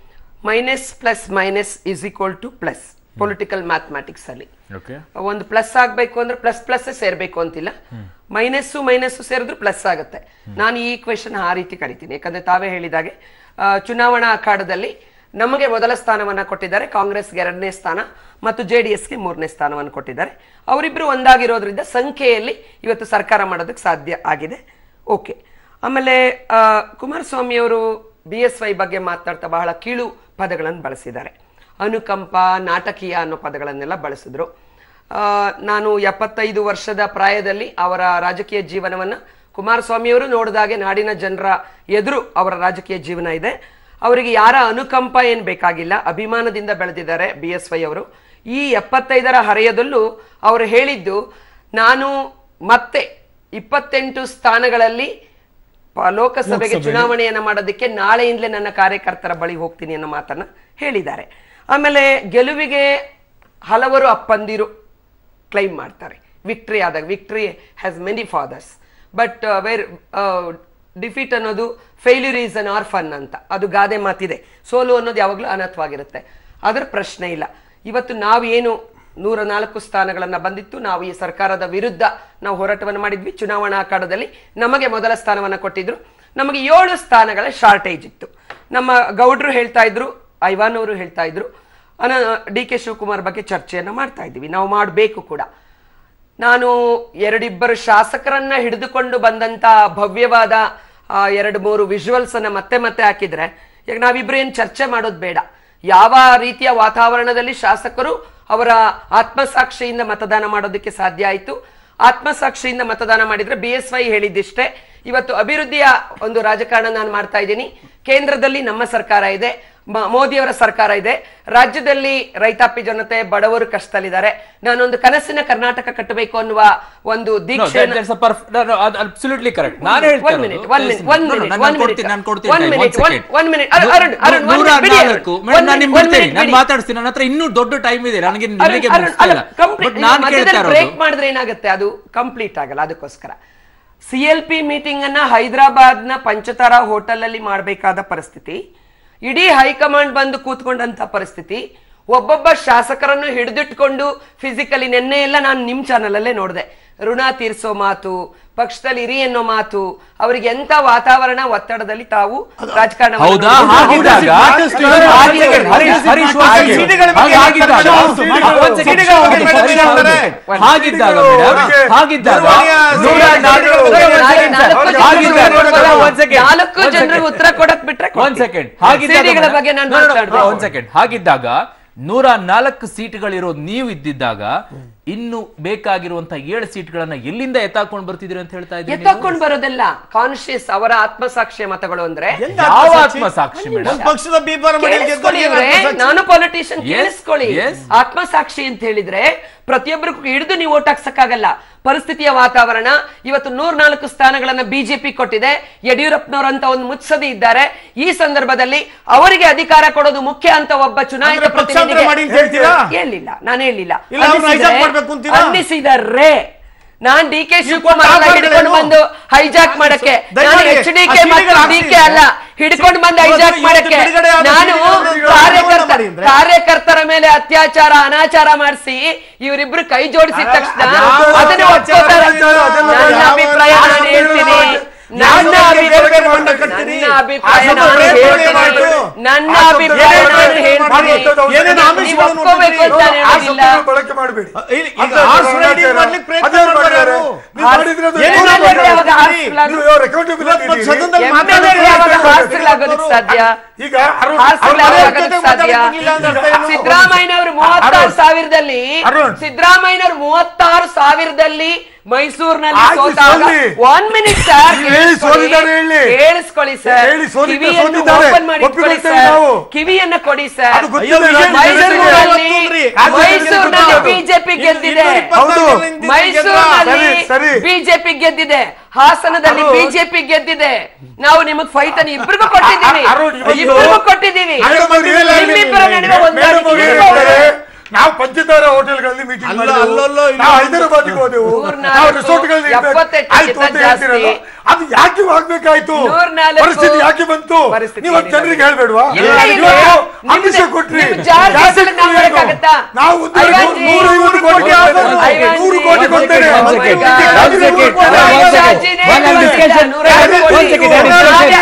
minus plus minus is equal to plus political mathematics ಅಲ್ಲಿ ಓಕೆ ಒಂದು ಪ್ಲಸ್ ಆಗಬೇಕು ಅಂದ್ರೆ ಪ್ಲಸ್ ಪ್ಲಸ್ ಸೇರ್ಬೇಕು ಅಂತಿಲ್ಲ ಮೈನಸ್ಸು ಮೈನಸ್ಸು ಸೇರಿದ್ರು ಪ್ಲಸ್ ಆಗುತ್ತೆ ನಾನು ಈ ಕ್ವೆಶನ್ ಆ ರೀತಿ ಕರಿತೀನಿ ಯಾಕಂದ್ರೆ ತಾವೇ ಹೇಳಿದಾಗೆ ಆ, ಚುನಾವಣಾ ಅಖಾಡದಲ್ಲಿ ನಮಗೆ ಮೊದಲ ಸ್ಥಾನವನ್ನ ಕೊಟ್ಟಿದ್ದಾರೆ ಕಾಂಗ್ರೆಸ್ಗೆ ಎರಡನೇ ಸ್ಥಾನ ಮತ್ತು ಜೆ ಡಿ ಎಸ್ಗೆ ಮೂರನೇ ಸ್ಥಾನವನ್ನು ಕೊಟ್ಟಿದ್ದಾರೆ ಅವರಿಬ್ರು ಒಂದಾಗಿರೋದ್ರಿಂದ ಸಂಖ್ಯೆಯಲ್ಲಿ ಇವತ್ತು ಸರ್ಕಾರ ಮಾಡೋದಕ್ಕೆ ಸಾಧ್ಯ ಆಗಿದೆ ಓಕೆ ಆಮೇಲೆ ಆ, ಕುಮಾರಸ್ವಾಮಿ ಅವರು ಬಿ ಎಸ್ ವೈ ಬಗ್ಗೆ ಮಾತನಾಡ್ತಾ ಬಹಳ ಕೀಳು ಪದಗಳನ್ನು ಬಳಸಿದ್ದಾರೆ ಅನುಕಂಪ ನಾಟಕೀಯ ಅನ್ನೋ ಪದಗಳನ್ನೆಲ್ಲ ಬಳಸಿದ್ರು ಆ, ನಾನು ಎಪ್ಪತ್ತೈದು ವರ್ಷದ ಪ್ರಾಯದಲ್ಲಿ ಅವರ ರಾಜಕೀಯ ಜೀವನವನ್ನ ಕುಮಾರಸ್ವಾಮಿಯವರು ನೋಡಿದಾಗೆ ನಾಡಿನ ಜನರ ಎದುರು ಅವರ ರಾಜಕೀಯ ಜೀವನ ಇದೆ ಅವರಿಗೆ ಯಾರ ಅನುಕಂಪ ಏನ್ ಬೇಕಾಗಿಲ್ಲ ಅಭಿಮಾನದಿಂದ ಬೆಳೆದಿದ್ದಾರೆ ಬಿ ಎಸ್ ವೈ ಅವರು ಈ ಎಪ್ಪತ್ತೈದರ ಹರೆಯದಲ್ಲೂ ಅವರು ಹೇಳಿದ್ದು ನಾನು ಮತ್ತೆ ಇಪ್ಪತ್ತೆಂಟು ಸ್ಥಾನಗಳಲ್ಲಿ ಪ- ಲೋಕಸಭೆಗೆ ಚುನಾವಣೆಯನ್ನ ಮಾಡೋದಕ್ಕೆ ನಾಳೆಯಿಂದಲೇ ನನ್ನ ಕಾರ್ಯಕರ್ತರ ಬಳಿ ಹೋಗ್ತೀನಿ ಅನ್ನೋ ಮಾತನ್ನ ಹೇಳಿದ್ದಾರೆ ಆಮೇಲೆ ಗೆಲುವಿಗೆ ಹಲವರು ಅಪ್ಪಂದಿರು ಕ್ಲೈಮ್ ಮಾಡ್ತಾರೆ ವಿಕ್ಟ್ರಿ ಆದಾಗ victory has many fathers but where defeat ಅನ್ನೋದು ಫೇಲ್ಯೂರ್ ಈಸ್ ಅನ್ ಆರ್ಫನ್ ಅಂತ ಅದು ಗಾದೆ ಮಾತಿದೆ ಸೋಲು ಅನ್ನೋದು ಯಾವಾಗಲೂ ಅನರ್ಥವಾಗಿರುತ್ತೆ ಅದರ ಪ್ರಶ್ನೆ ಇಲ್ಲ ಇವತ್ತು ನಾವೇನು ನೂರ ನಾಲ್ಕು ಸ್ಥಾನಗಳನ್ನ ಬಂದಿತ್ತು ನಾವು ಈ ಸರ್ಕಾರದ ವಿರುದ್ಧ ನಾವು ಹೋರಾಟವನ್ನು ಮಾಡಿದ್ವಿ ಚುನಾವಣಾ ಅಖಾಡದಲ್ಲಿ ನಮಗೆ ಮೊದಲ ಸ್ಥಾನವನ್ನ ಕೊಟ್ಟಿದ್ರು ನಮಗೆ ಏಳು ಸ್ಥಾನಗಳ ಶಾರ್ಟೇಜ್ ಇತ್ತು ನಮ್ಮ ಗೌಡ್ರು ಹೇಳ್ತಾ ಇದ್ರು ಐವಾನ್ ಅವರು ಹೇಳ್ತಾ ಇದ್ರು ಅನ ಡಿ ಕೆ ಶಿವಕುಮಾರ್ ಬಗ್ಗೆ ಚರ್ಚೆಯನ್ನ ಮಾಡ್ತಾ ಇದ್ದೀವಿ ನಾವು ಮಾಡಬೇಕು ಕೂಡ ನಾನು ಎರಡಿಬ್ಬರು ಶಾಸಕರನ್ನ ಹಿಡಿದುಕೊಂಡು ಬಂದಂತ ಭವ್ಯವಾದ ಆ, ಎರಡು ಮೂರು ವಿಜುವಲ್ಸ್ ಅನ್ನ ಮತ್ತೆ ಮತ್ತೆ ಹಾಕಿದ್ರೆ ಈಗ ನಾವಿಬ್ರು ಏನ್ ಚರ್ಚೆ ಮಾಡೋದು ಬೇಡ ಯಾವ ರೀತಿಯ ವಾತಾವರಣದಲ್ಲಿ ಶಾಸಕರು ಅವರ ಆತ್ಮಸಾಕ್ಷಿಯಿಂದ ಮತದಾನ ಮಾಡೋದಕ್ಕೆ ಸಾಧ್ಯ ಆಯಿತು ಆತ್ಮಸಾಕ್ಷಿಯಿಂದ ಮತದಾನ ಮಾಡಿದ್ರೆ ಬಿ ಎಸ್ ವೈ ಹೇಳಿದ್ದಿಷ್ಟೇ ಇವತ್ತು ಅಭಿವೃದ್ಧಿಯ ಒಂದು ರಾಜಕಾರಣ ನಾನು ಮಾಡ್ತಾ ಇದ್ದೀನಿ ಕೇಂದ್ರದಲ್ಲಿ ನಮ್ಮ ಸರ್ಕಾರ ಇದೆ ಮ- ಮೋದಿಯವರ ಸರ್ಕಾರ ಇದೆ ರಾಜ್ಯದಲ್ಲಿ ರೈತಾಪಿ ಜನತೆ ಬಡವರು ಕಷ್ಟದಲ್ಲಿದ್ದಾರೆ ನಾನೊಂದು ಕನಸಿನ ಕರ್ನಾಟಕ ಕಟ್ಟಬೇಕು ಅನ್ನುವ ಒಂದು ದೀಕ್ಷೆ ಅಬ್ಸಲ್ಯೂಟ್ಲಿ ಕರೆಕ್ಟ್ ನಾನು One ಹೇಳ್ತಾ minute, ಇರೋದು- one minute, one No, no, minute, ನಾನು one ಕೊಡ್ತೀನಿ, minute. ನಾನು ಕೊಡ್ತೀನಿ One time, minute, one one- second. one minute. Arun, Arun, Arun, one ನೂರ minute, ಬಿಡಿ ಅರುಣ್. ನಾಲ್ಕು. ಮೇಡಮ್, One ನಾನು ನಿಮ್ಗೆ minute, one ಬಿಡ್ತೀನಿ. minute, ನಾನು ಬಿಡಿ. ಮಾತಾಡ್ತೀನಿ ನನ್ನ ಹತ್ರ ಇನ್ನೂ ದೊಡ್ಡ ಟೈಮ್ ಇದೆ ನನಗೆ ಅರುಣ್, ನಿಮಗೆ ಅರುಣ್, ಮುಗಿಸ್ತಾ ಅಲ್ಲ, ಇಲ್ಲ complete- ಬಟ್ ನಾನು ಮಧ್ಯದಲ್ಲಿ ಕೇಳ್ತಾ ಬ್ರೇಕ್ ಇರೋದು ಮಾಡಿದ್ರೆ ಏನಾಗುತ್ತೆ ಅದು ಕಂಪ್ಲೀಟ್ ಆಗಲ್ಲ ಅದಕ್ಕೋಸ್ಕರ ಸಿ ಎಲ್ ಪಿ ಮೀಟಿಂಗ್ ಅನ್ನ ಹೈದರಾಬಾದ್ ನ ಪಂಚತಾರ ಹೋಟೆಲ್ ಅಲ್ಲಿ ಮಾಡಬೇಕಾದ ಪರಿಸ್ಥಿತಿ ಇಡೀ ಹೈಕಮಾಂಡ್ ಬಂದು ಕೂತ್ಕೊಂಡಂತ ಪರಿಸ್ಥಿತಿ ಒಬ್ಬೊಬ್ಬ ಶಾಸಕರನ್ನು ಹಿಡಿದಿಟ್ಕೊಂಡು ಫಿಸಿಕಲಿ ನಿನ್ನೆ ಎಲ್ಲ ನಾನು ನಿಮ್ ಚಾನಲ್ ಅಲ್ಲೇ ನೋಡಿದೆ ಋಣ ತೀರ್ಸೋ ಮಾತು ಪಕ್ಷದಲ್ಲಿ ಇರಿ ಅನ್ನೋ ಮಾತು ಅವರಿಗೆ ಎಂತ ವಾತಾವರಣ ಒತ್ತಡದಲ್ಲಿ ತಾವು ರಾಜಕಾರಣ ಹೌದಾ ಹಾಗಿದ್ದಾಗ ಹರೀಶ್ ಹರೀಶ್ ಒಂದ್ second. ಸಿಡಿಗಳ ಬಗ್ಗೆ ಹಾಗಿದ್ದಾಗ ಮಾತಾಡ್ತಾರೆ. ಒಂದ್ second. ಸಿಡಿಗಳ ಬಗ್ಗೆ ಹರೀಶ್ ಒಂದ್ ಮಾತಾಡ್ತಾರೆ. second. ಹಾಗಿದ್ದಾಗ ಮೇಡಮ್ ಅವರಿಗೆ ಹಾಗಿದ್ದಾಗ ದುರ್ವಾಣಿಯ ನೂರ ನಾಲ್ಕು- ಸಿಡಿಗಳ ಒಂದ್ ಬಗ್ಗೆ second. ನಾಲ್ಕು ಹಾಗಿದ್ದಾಗ ಜನರಿಗೆ ಒಂದ್ second. ನಾಲ್ಕು ಒಂದ್ ಜನರಿಗೆ second. ಉತ್ತರ ಕೊಡಕ್ ಬಿಟ್ರೆ ಒಂದ್ ಸೆಕೆಂಡ್ ಹಾಗಿದ್ದಾಗ ಸಿಡಿಗಳ ಮೇಡಮ್- ಬಗ್ಗೆ ನಾನು No, no, no, ಮಾತಾಡ್ದೆ. ಒಂದ್ ಸೆಕೆಂಡ್ ಹಾಗಿದ್ದಾಗ ನೂರ ನಾಲ್ಕು ಸೀಟ್ಗಳಿರೋದು ನೀವು ಇದ್ದಿದ್ದಾಗ ಇನ್ನು ಬೇಕಾಗಿರುವಂತ ಏಳು ಸೀಟ್ಗಳನ್ನ ಎಲ್ಲಿಂದ ಎತ್ತಾಕೊಂಡು ಬರ್ತಿದ್ರಿ ಅಂತ ಹೇಳ್ತಾ ಇದ್ದೀರಿ ನೀವು? ಎತ್ತಕೊಂಡು ಬರೋದಲ್ಲ ಕಾನ್ಶಿಯಸ್ ಅವರ ಆತ್ಮಸಾಕ್ಷಿಯ ಮತಗಳು ಅಂದ್ರೆ ಯಾವ ಆತ್ಮಸಾಕ್ಷಿ ಮೇಡಮ್ ಒಂದ್ ಪಕ್ಷದ ಬೀಬಾರ ಮಾಡಿ ಕೇಳಿಸ್ಕೊಳ್ಳಿ ಇವ್ರೆ, ನಾನು ಪೊಲಿಟಿಷಿಯನ್ Yes, ಕೇಳಿಸ್ಕೊಳ್ಳಿ yes. ಆತ್ಮಸಾಕ್ಷಿ ಅಂತ ಹೇಳಿದ್ರೆ ಪ್ರತಿಯೊಬ್ಬರಿಗೂ ಹಿಡಿದು ನೀವು ಓಟ್ ಹಾಕ್ಸಕ್ಕಾಗಲ್ಲ ಪರಿಸ್ಥಿತಿಯ ವಾತಾವರಣ ಇವತ್ತು ನೂರ್ ನಾಲ್ಕು ಸ್ಥಾನಗಳನ್ನ ಬಿಜೆಪಿ ಕೊಟ್ಟಿದೆ ಯಡಿಯೂರಪ್ಪನವರಂತ ಒಂದು ಮುತ್ಸದಿ ಇದ್ದಾರೆ ಈ ಸಂದರ್ಭದಲ್ಲಿ ಅವರಿಗೆ ಅಧಿಕಾರ ಕೊಡೋದು ಮುಖ್ಯ ಅಂತ ಒಬ್ಬ ಚುನಾಯಿತ ಅಂದ್ರೆ ಪಕ್ಷಾಂತರ ಪ್ರತಿನಿಧಿಗೆ ಮಾಡಿ ಅಂತ ಹೇಳ್ತೀರಾ? ಹೇಳಿಲ್ಲ ನಾನು ಹೇಳಿಲ್ಲ ಇಲ್ಲ, ಅವ್ರನ್ನ ಅನ್ನಿಸಿದ್ರೆ- hijack ಮಾಡ್ಬೇಕು ಅಂತೀರಾ? ಅನ್ನಿಸಿದರೆ ನಾನ್ ಡಿ ಕೆ ಶಿವಕುಮಾರ್ ಕೊಟ್ಟ ಹಿಡ್ಕೊಂಡು ಆಫರ್ಗಳೇನು? ಬಂದು ಹೈಜಾಕ್ ಮಾಡಕ್ಕೆ ನಾನು ದಯಮಾಡಿ ಎಚ್ ಡಿ ಆ ಕೆ ಮತ್ತು ಸಿಡಿಗಳು ಡಿ ಹಾಕ್ಸಿ. ಕೆ ಅಲ್ಲ ಹಿಡ್ಕೊಂಡು ಬಂದು ಇವತ್ತು- ಹೈಜಾಕ್ ಇವತ್ತು ಮಾಡಕ್ಕೆ ಬಿಡುಗಡೆ ಆದ ನಾನು ಸಿಡಿಗಳನ್ನು ಕಾರ್ಯಕರ್ತ ಮಾಡಿ ಅಂದ್ರೆ? ಕಾರ್ಯಕರ್ತರ ಮೇಲೆ ಅತ್ಯಾಚಾರ ಅನಾಚಾರ ಮಾಡಿಸಿ ಇವರಿಬ್ರು ಕೈ ಜೋಡಿಸಿದ ತಕ್ಷಣ ಅದು- ಅದನ್ನ ಅದು- ಒಪ್ಕೋತಾರೆ ಅದು- ಅದು- ನನ್ನ ಯಾವ- ಅಭಿಪ್ರಾಯ ಯಾವ ನಾನು ಹೇಳ್ತೀನಿ ನನ್ನ ಯಾವ ಅಭಿಪ್ರಾಯ ಬೇರೆ ಬೇರೆ ಬಣ್ಣ ಕಟ್ತೀರಿ? ನನ್ನ ಅಭಿಪ್ರಾಯ ಆ ಶಬ್ದ ನಾನು ಬೇರೆ ಬೇರೆ ಹೇಳ್ತೀನಿ ಮಾಡು. ನನ್ನ ಆ ಶಬ್ದ ಅಭಿಪ್ರಾಯ ಬೇರೆ ನಾನು ಬೇರೆ ಹೇಳ್ತೀನಿ ಮಾಡಿ. ಏನೇನು ನೀವು ಆಮಿಷಗಳನ್ನು ಒಪ್ಕೋಬೇಕು ಅಂತ ನೋಡ್ತೀರಿ? ಆ ಹೇಳೋದಿಲ್ಲ ಶಬ್ದಗಳು ಬಳಕೆ ಮಾಡಬೇಡಿ ಇಲ್ಲಿ- ಈಗ horse riding ಮಾಡ್ಲಿಕ್ಕೆ ಪ್ರಯತ್ನ ಮಾಡ್ತಾರೆ ಯಾರು? ಏನೇನು MLA ಗೆ ಯಾವಾಗ ಮಾಡ್ತಾರೆ? ಹಾರಿಸ್ಲಾಗ- ಇವತ್ತು ಸದನದಲ್ಲಿ MLA ಗೆ ಯಾವಾಗ ಹಾರಿಸ್ಲಾಗೋದಕ್ಕೆ ಸಾಧ್ಯ ಈಗ ಅರುಣ್- ಹಾರಿಸ್ಲಾಗೋದಕ್ಕೆ ಸಾಧ್ಯ ಮಾತಾಡ್ತಿರ್ಲಿಲ್ಲ ಅಂದ್ರೆ ಅರ್ಥ ಏನು? ಸಿದ್ದರಾಮಯ್ಯನವರು ಮೂವತ್ತಾರು ಅರುಣ್. ಸಾವಿರದಲ್ಲಿ ಅರುಣ್. ಸಿದ್ದರಾಮಯ್ಯನವರು ಮೂವತ್ತಾರು ಸಾವಿರದಲ್ಲಿ ಮೈಸೂರಿನಲ್ಲಿ ಆಯ್ತು, ಸೋತಾಗ ಸೋಲಿ. ಒನ್ ಮಿನಿಟ್ ಸರ್ ಹೇಳಿ ಸೋಲಿದ್ದಾರೆ ಹೇಳಿ. ಕೇಳಿಸ್ಕೊಳ್ಳಿ ಸರ್ ಹೇಳಿ ಸೋಲಿದ್ದ- ಕಿವಿಯನ್ನು ಸೋತಿದ್ದಾರೆ. ಓಪನ್ ಮಾಡಿ ಇಟ್ಕೊಳ್ಳಿ ಒಪ್ಪಿಕೊಳ್ತೇವೆ ಸರ್ ನಾವು. ಕಿವಿಯನ್ನ ಕೊಡಿ ಸರ್ ಅದು ಗೊತ್ತಿದೆ ಅಯ್ಯೋ, ವಿಜಯ್ ನನಗೆ. ಮೈಸೂರಿನಲ್ಲಿ ಇವತ್ತು ಮೈಸೂರಿನಲ್ಲಿ ಹೌದು. ಬಿಜೆಪಿ ಗೆದ್ದಿದೆ ಹೌದು. ಮೈಸೂರಿನಲ್ಲಿ ಸರಿ, ಸರಿ. ಬಿಜೆಪಿ ಗೆದ್ದಿದೆ ಹಾಸನದಲ್ಲಿ ಅರುಣ್. ಬಿಜೆಪಿ ಗೆದ್ದಿದೆ ನಾವು ನಿಮಗ್ ಫೈಟ್ ಅನ್ನು ಇಬ್ಬರಿಗೂ ಕೊಟ್ಟಿದ್ದೀವಿ ಅ- ಅರುಣ್, ಇವತ್ತು- ಇಬ್ಬರಿಗೂ ಕೊಟ್ಟಿದ್ದೀವಿ ಮೇಡಮ್ ಅವ್ರು ಹೇಳಿಲ್ಲ, ನಿಮ್ಮಿಬ್ಬರ ನಡುವೆ ಮೇಡಮ್ ಹೊಂದಾಣಿಕೆ ಅವ್ರು ಇರ್ಬೋದು. ಹೇಳ್ತಾರೆ, ನಾವು ಪಂಚತಾರ ಹೋಟೆಲ್ಗಳಲ್ಲಿ ಮೀಟಿಂಗ್ ಅಲ್ಲ, ಮಾಡಿದೆವು ಅಲ್ಲಲ್ಲ, ಇಲ್ಲ. ನಾವು ಹೈದರಾಬಾದ್ಗೆ ಹೋದೆವು ನೂರ್ನಾಲ್ಕು, ನಾವು ರೆಸಾರ್ಟ್ಗಳಲ್ಲಿ ಇರ್ಬೇಕು. ಎಪ್ಪತ್ತೆಂಟಕ್ಕಿಂತ ಆಯ್ತು ಅಂತ ಹೇಳ್ತೀರಲ್ಲ ಜಾಸ್ತಿ. ಅದು ಯಾಕೆ ಆಗ್ಬೇಕಾಯ್ತು ನೂರ್ನಾಲ್ಕು ಪರಿಸ್ಥಿತಿ ಯಾಕೆ ಬಂತು ಪರಿಸ್ಥಿತಿ ನೀವು ಏನಿಲ್ಲ. ಜನರಿಗೆ ಹೇಳ್ಬೇಡ್ವಾ ಇಲ್ಲ, ಇಲ್ಲ. ಇವತ್ತು ನಿಮ್ದು- ಆಮಿಷ ಕೊಟ್ರಿ ನಿಮ್ದು ಜಾಸ್ತಿ ಜಾಸ್ತಿ ಕೊಟ್ರೆ ನಾವು ಕೊಡ್ಬೇಕು. ಮಾಡಕ್ಕಾಗತ್ತಾ? ನಾವು ಒಂದು ಐವತ್ತು ನೂರ ಐವತ್ತು ಕೋಟಿಗೆ ಆಗೋದು. ಐವತ್ತು ನೂರು ಕೋಟಿ ಒಂದು ಕೊಡ್ತೇನೆ second, ಒಂದು second, ಒಂದು second, ಒಂದು second. ಒಂದು discussion, ನೂರ ಐವತ್ತು ಕೋಟಿ. ಒಂದ್ second, ಒಂದ್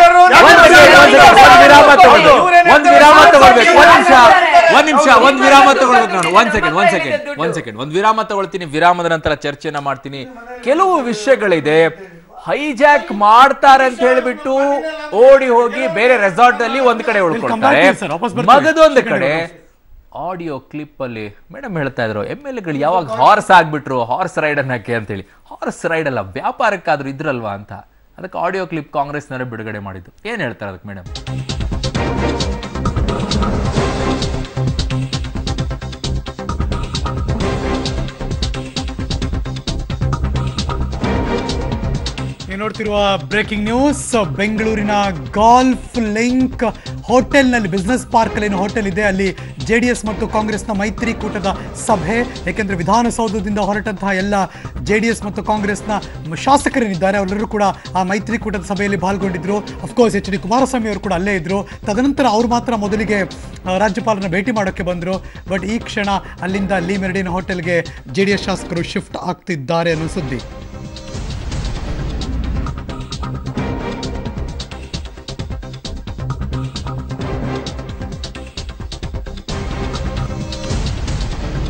second, ಒಂದ್ ವಿರಾಮ ತಗೊಳ್ಬೇಕು ಒಂದ್ ನಿಮಿಷ ಒಂದ್ ನಿಮಿಷ ಒಂದ್ ವಿರಾಮ ತಗೊಳ್ಬೇಕು ನಾನು ಒಂದ್ ಸೆಕೆಂಡ್ ಒಂದ್ ಸೆಕೆಂಡ್ ಒಂದ್ ಸೆಕೆಂಡ್ ಒಂದ್ ವಿರಾಮ ತಗೊಳ್ತೀನಿ ವಿರಾಮದ ನಂತರ ಚರ್ಚೆನ ಮಾಡ್ತೀನಿ ಕೆಲವು ವಿಷಯಗಳಿದೆ ಹೈಜಾಕ್ ಮಾಡ್ತಾರೆ ಅಂತ ಹೇಳ್ಬಿಟ್ಟು ಓಡಿ ಹೋಗಿ ಬೇರೆ ರೆಸಾರ್ಟ್ ಅಲ್ಲಿ ಒಂದ್ ಕಡೆ ಉಳ್ಕೊಳ್ತಾರೆ back to you, sir. ವಾಪಸ್ ಬರ್ತೀವಿ. ಮಗದೊಂದು Second ಕಡೆ ವಾಪಸ್. ಆಡಿಯೋ ಕ್ಲಿಪ್ ಅಲ್ಲಿ ಮೇಡಮ್ ಹೇಳ್ತಾ ಇದ್ರು ಎಮ್ ಎಲ್ ಎಗಳು ಯಾವಾಗ ಹಾರ್ಸ್ ಆಗ್ಬಿಟ್ರು ಹಾರ್ಸ್ ರೈಡ್ ಅನ್ನಕ್ಕೆ ಅಂತೇಳಿ ಹಾರ್ಸ್ ರೈಡ್ ಅಲ್ಲ ವ್ಯಾಪಾರಕ್ಕಾದ್ರೂ ಇದ್ರಲ್ವಾ ಅಂತ ಅದಕ್ಕೆ ಆಡಿಯೋ ಕ್ಲಿಪ್ ಕಾಂಗ್ರೆಸ್ನವರೇ ಬಿಡುಗಡೆ ಮಾಡಿದ್ದು ಏನ್ ಹೇಳ್ತಾರೆ ಅದಕ್ಕೆ ಮೇಡಮ್ ನೀವು ನೋಡ್ತಿರುವ ಬ್ರೇಕಿಂಗ್ ನ್ಯೂಸ್ ಬೆಂಗಳೂರಿನ ಗಾಲ್ಫ್ ಲಿಂಕ್ ಹೋಟೆಲ್ನಲ್ಲಿ ಬಿಸ್ನೆಸ್ ಪಾರ್ಕಲ್ಲಿ ಏನು ಹೋಟೆಲ್ ಇದೆ ಅಲ್ಲಿ ಜೆ ಡಿ ಎಸ್ ಮತ್ತು ಕಾಂಗ್ರೆಸ್ನ ಮೈತ್ರಿಕೂಟದ ಸಭೆ ಏಕೆಂದರೆ ವಿಧಾನಸೌಧದಿಂದ ಹೊರಟಂತಹ ಎಲ್ಲ ಜೆ ಡಿ ಎಸ್ ಮತ್ತು ಕಾಂಗ್ರೆಸ್ನ ಶಾಸಕರೇನಿದ್ದಾರೆ ಅವರೆಲ್ಲರೂ ಕೂಡ ಆ ಮೈತ್ರಿಕೂಟದ ಸಭೆಯಲ್ಲಿ ಪಾಲ್ಗೊಂಡಿದ್ರು ಅಫ್ಕೋರ್ಸ್ ಎಚ್ ಡಿ ಕುಮಾರಸ್ವಾಮಿ ಅವರು ಕೂಡ ಅಲ್ಲೇ ಇದ್ರು ತದನಂತರ ಅವ್ರು ಮಾತ್ರ ಮೊದಲಿಗೆ ಆ, ರಾಜ್ಯಪಾಲರನ್ನ ಭೇಟಿ ಮಾಡೋಕ್ಕೆ ಬಂದರು ಬಟ್ ಈ ಕ್ಷಣ ಅಲ್ಲಿಂದ ಲೀ ಮೆರಡಿನ ಹೋಟೆಲ್ಗೆ ಜೆ ಡಿ ಎಸ್ ಶಾಸಕರು ಶಿಫ್ಟ್ ಆಗ್ತಿದ್ದಾರೆ ಅನ್ನೋ ಸುದ್ದಿ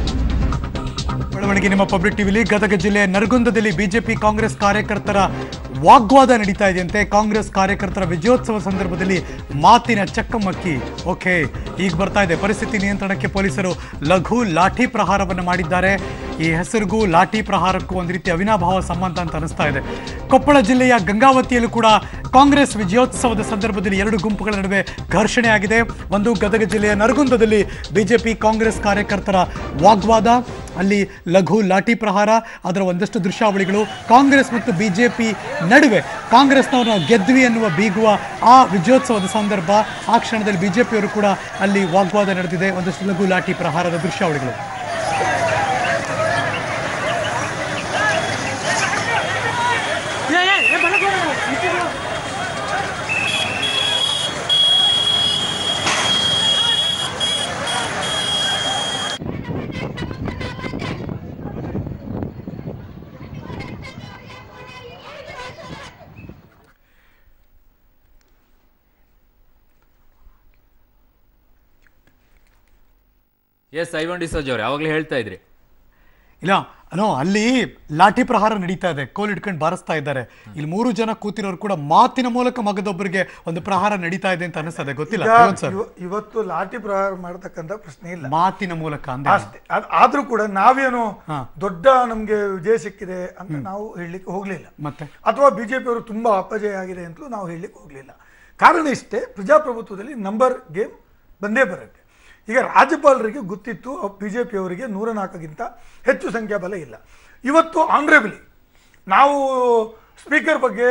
ಬೆಳವಣಿಗೆ ನಿಮ್ಮ ಪಬ್ಲಿಕ್ ಟಿವಿಲಿ ಗದಗ ಜಿಲ್ಲೆ ನರಗುಂದದಲ್ಲಿ ಬಿಜೆಪಿ ಕಾಂಗ್ರೆಸ್ ಕಾರ್ಯಕರ್ತರ ವಾಗ್ವಾದ ನಡೀತಾ ಇದೆಯಂತೆ ಕಾಂಗ್ರೆಸ್ ಕಾರ್ಯಕರ್ತರ ವಿಜಯೋತ್ಸವ ಸಂದರ್ಭದಲ್ಲಿ ಮಾತಿನ ಚಕ್ಕಮಕ್ಕಿ ಓಕೆ ಈಗ ಬರ್ತಾ ಇದೆ ಪರಿಸ್ಥಿತಿ ನಿಯಂತ್ರಣಕ್ಕೆ ಪೊಲೀಸರು ಲಘು ಲಾಠಿ ಪ್ರಹಾರವನ್ನು ಮಾಡಿದ್ದಾರೆ ಈ ಹೆಸರಿಗೂ ಲಾಠಿ ಪ್ರಹಾರಕ್ಕೂ ಒಂದು ರೀತಿ ಅವಿನಾಭಾವ ಸಂಬಂಧ ಅಂತ ಅನಿಸ್ತಾ ಇದೆ ಕೊಪ್ಪಳ ಜಿಲ್ಲೆಯ ಗಂಗಾವತಿಯಲ್ಲೂ ಕೂಡ ಕಾಂಗ್ರೆಸ್ ವಿಜಯೋತ್ಸವದ ಸಂದರ್ಭದಲ್ಲಿ ಎರಡು ಗುಂಪುಗಳ ನಡುವೆ ಘರ್ಷಣೆ ಆಗಿದೆ ಒಂದು ಗದಗ ಜಿಲ್ಲೆಯ ನರಗುಂದದಲ್ಲಿ ಬಿಜೆಪಿ ಕಾಂಗ್ರೆಸ್ ಕಾರ್ಯಕರ್ತರ ವಾಗ್ವಾದ ಅಲ್ಲಿ ಲಘು ಲಾಠಿ ಪ್ರಹಾರ ಅದರ ಒಂದಷ್ಟು ದೃಶ್ಯಾವಳಿಗಳು ಕಾಂಗ್ರೆಸ್ ಮತ್ತು ಬಿಜೆಪಿ ನಡುವೆ ಕಾಂಗ್ರೆಸ್ನವ್ರನ್ನ ಗೆದ್ವಿ ಎನ್ನುವ ಬೀಗುವ ಆ ವಿಜಯೋತ್ಸವದ ಸಂದರ್ಭ ಆ ಕ್ಷಣದಲ್ಲಿ ಬಿಜೆಪಿಯವರು ಕೂಡ ಅಲ್ಲಿ ವಾಗ್ವಾದ ನಡೆದಿದೆ ಒಂದಷ್ಟು ಲಘು ಲಾಠಿ ಪ್ರಹಾರದ ದೃಶ್ಯಾವಳಿಗಳು ಎಸ್ ಐವನ್ ಡಿಸೋಜ್ ಅವ್ರು ಯಾವಾಗಲೇ ಹೇಳ್ತಾ ಇದ್ರಿ ಇಲ್ಲ ನೋ ಅಲ್ಲಿ ಲಾಠಿ ಪ್ರಹಾರ ನಡೀತಾ ಇದೆ ಕೋಲ್ ಇಟ್ಕೊಂಡು ಬಾರಿಸ್ತಾ ಇದ್ದಾರೆ ಇಲ್ಲಿ ಮೂರು ಜನ ಕೂತಿರೋರು ಕೂಡ ಮಾತಿನ ಮೂಲಕ ಮಗದೊಬ್ಬರಿಗೆ ಒಂದು ಪ್ರಹಾರ ನಡೀತಾ ಇದೆ ಅಂತ ಅನಿಸ್ತದೆ ಗೊತ್ತಿಲ್ಲ ಈಗ ರೇವಂತ್ ಸರ್ ಇವ- ಇವತ್ತು ಲಾಠಿ ಪ್ರಹಾರ ಮಾಡತಕ್ಕಂತ ಪ್ರಶ್ನೆ ಇಲ್ಲ ಮಾತಿನ ಮೂಲಕ ಅಂದ್ರೆ ಅಷ್ಟೇ ಅದ್- ಆದ್ರೂ ಕೂಡ ನಾವೇನು ಹಾ. ದೊಡ್ಡ ನಮ್ಗೆ ವಿಜಯ ಸಿಕ್ಕಿದೆ ಅಂತ ನಾವು ಹೇಳಲಿಕ್ಕೆ ಹೋಗ್ಲಿಲ್ಲ ಮತ್ತೆ ಅಥವಾ ಬಿಜೆಪಿ ಅವರು ತುಂಬಾ ಅಪಜಯ ಆಗಿದೆ ಅಂತಲೂ ನಾವು ಹೇಳಲಿಕ್ಕೆ ಹೋಗ್ಲಿಲ್ಲ ಕಾರಣ ಇಷ್ಟೇ ಪ್ರಜಾಪ್ರಭುತ್ವದಲ್ಲಿ ನಂಬರ್ ಗೇಮ್ ಬಂದೇ ಬರುತ್ತೆ ಈಗ ರಾಜ್ಯಪಾಲರಿಗೆ ಗೊತ್ತಿತ್ತು ಬಿಜೆಪಿ ಅವರಿಗೆ ನೂರ ನಾಲ್ಕಕ್ಕಿಂತ ಹೆಚ್ಚು ಸಂಖ್ಯಾಬಲ ಇಲ್ಲ ಇವತ್ತು ಆನ್ರೇಬಲಿ ನಾವು ಸ್ಪೀಕರ್ ಬಗ್ಗೆ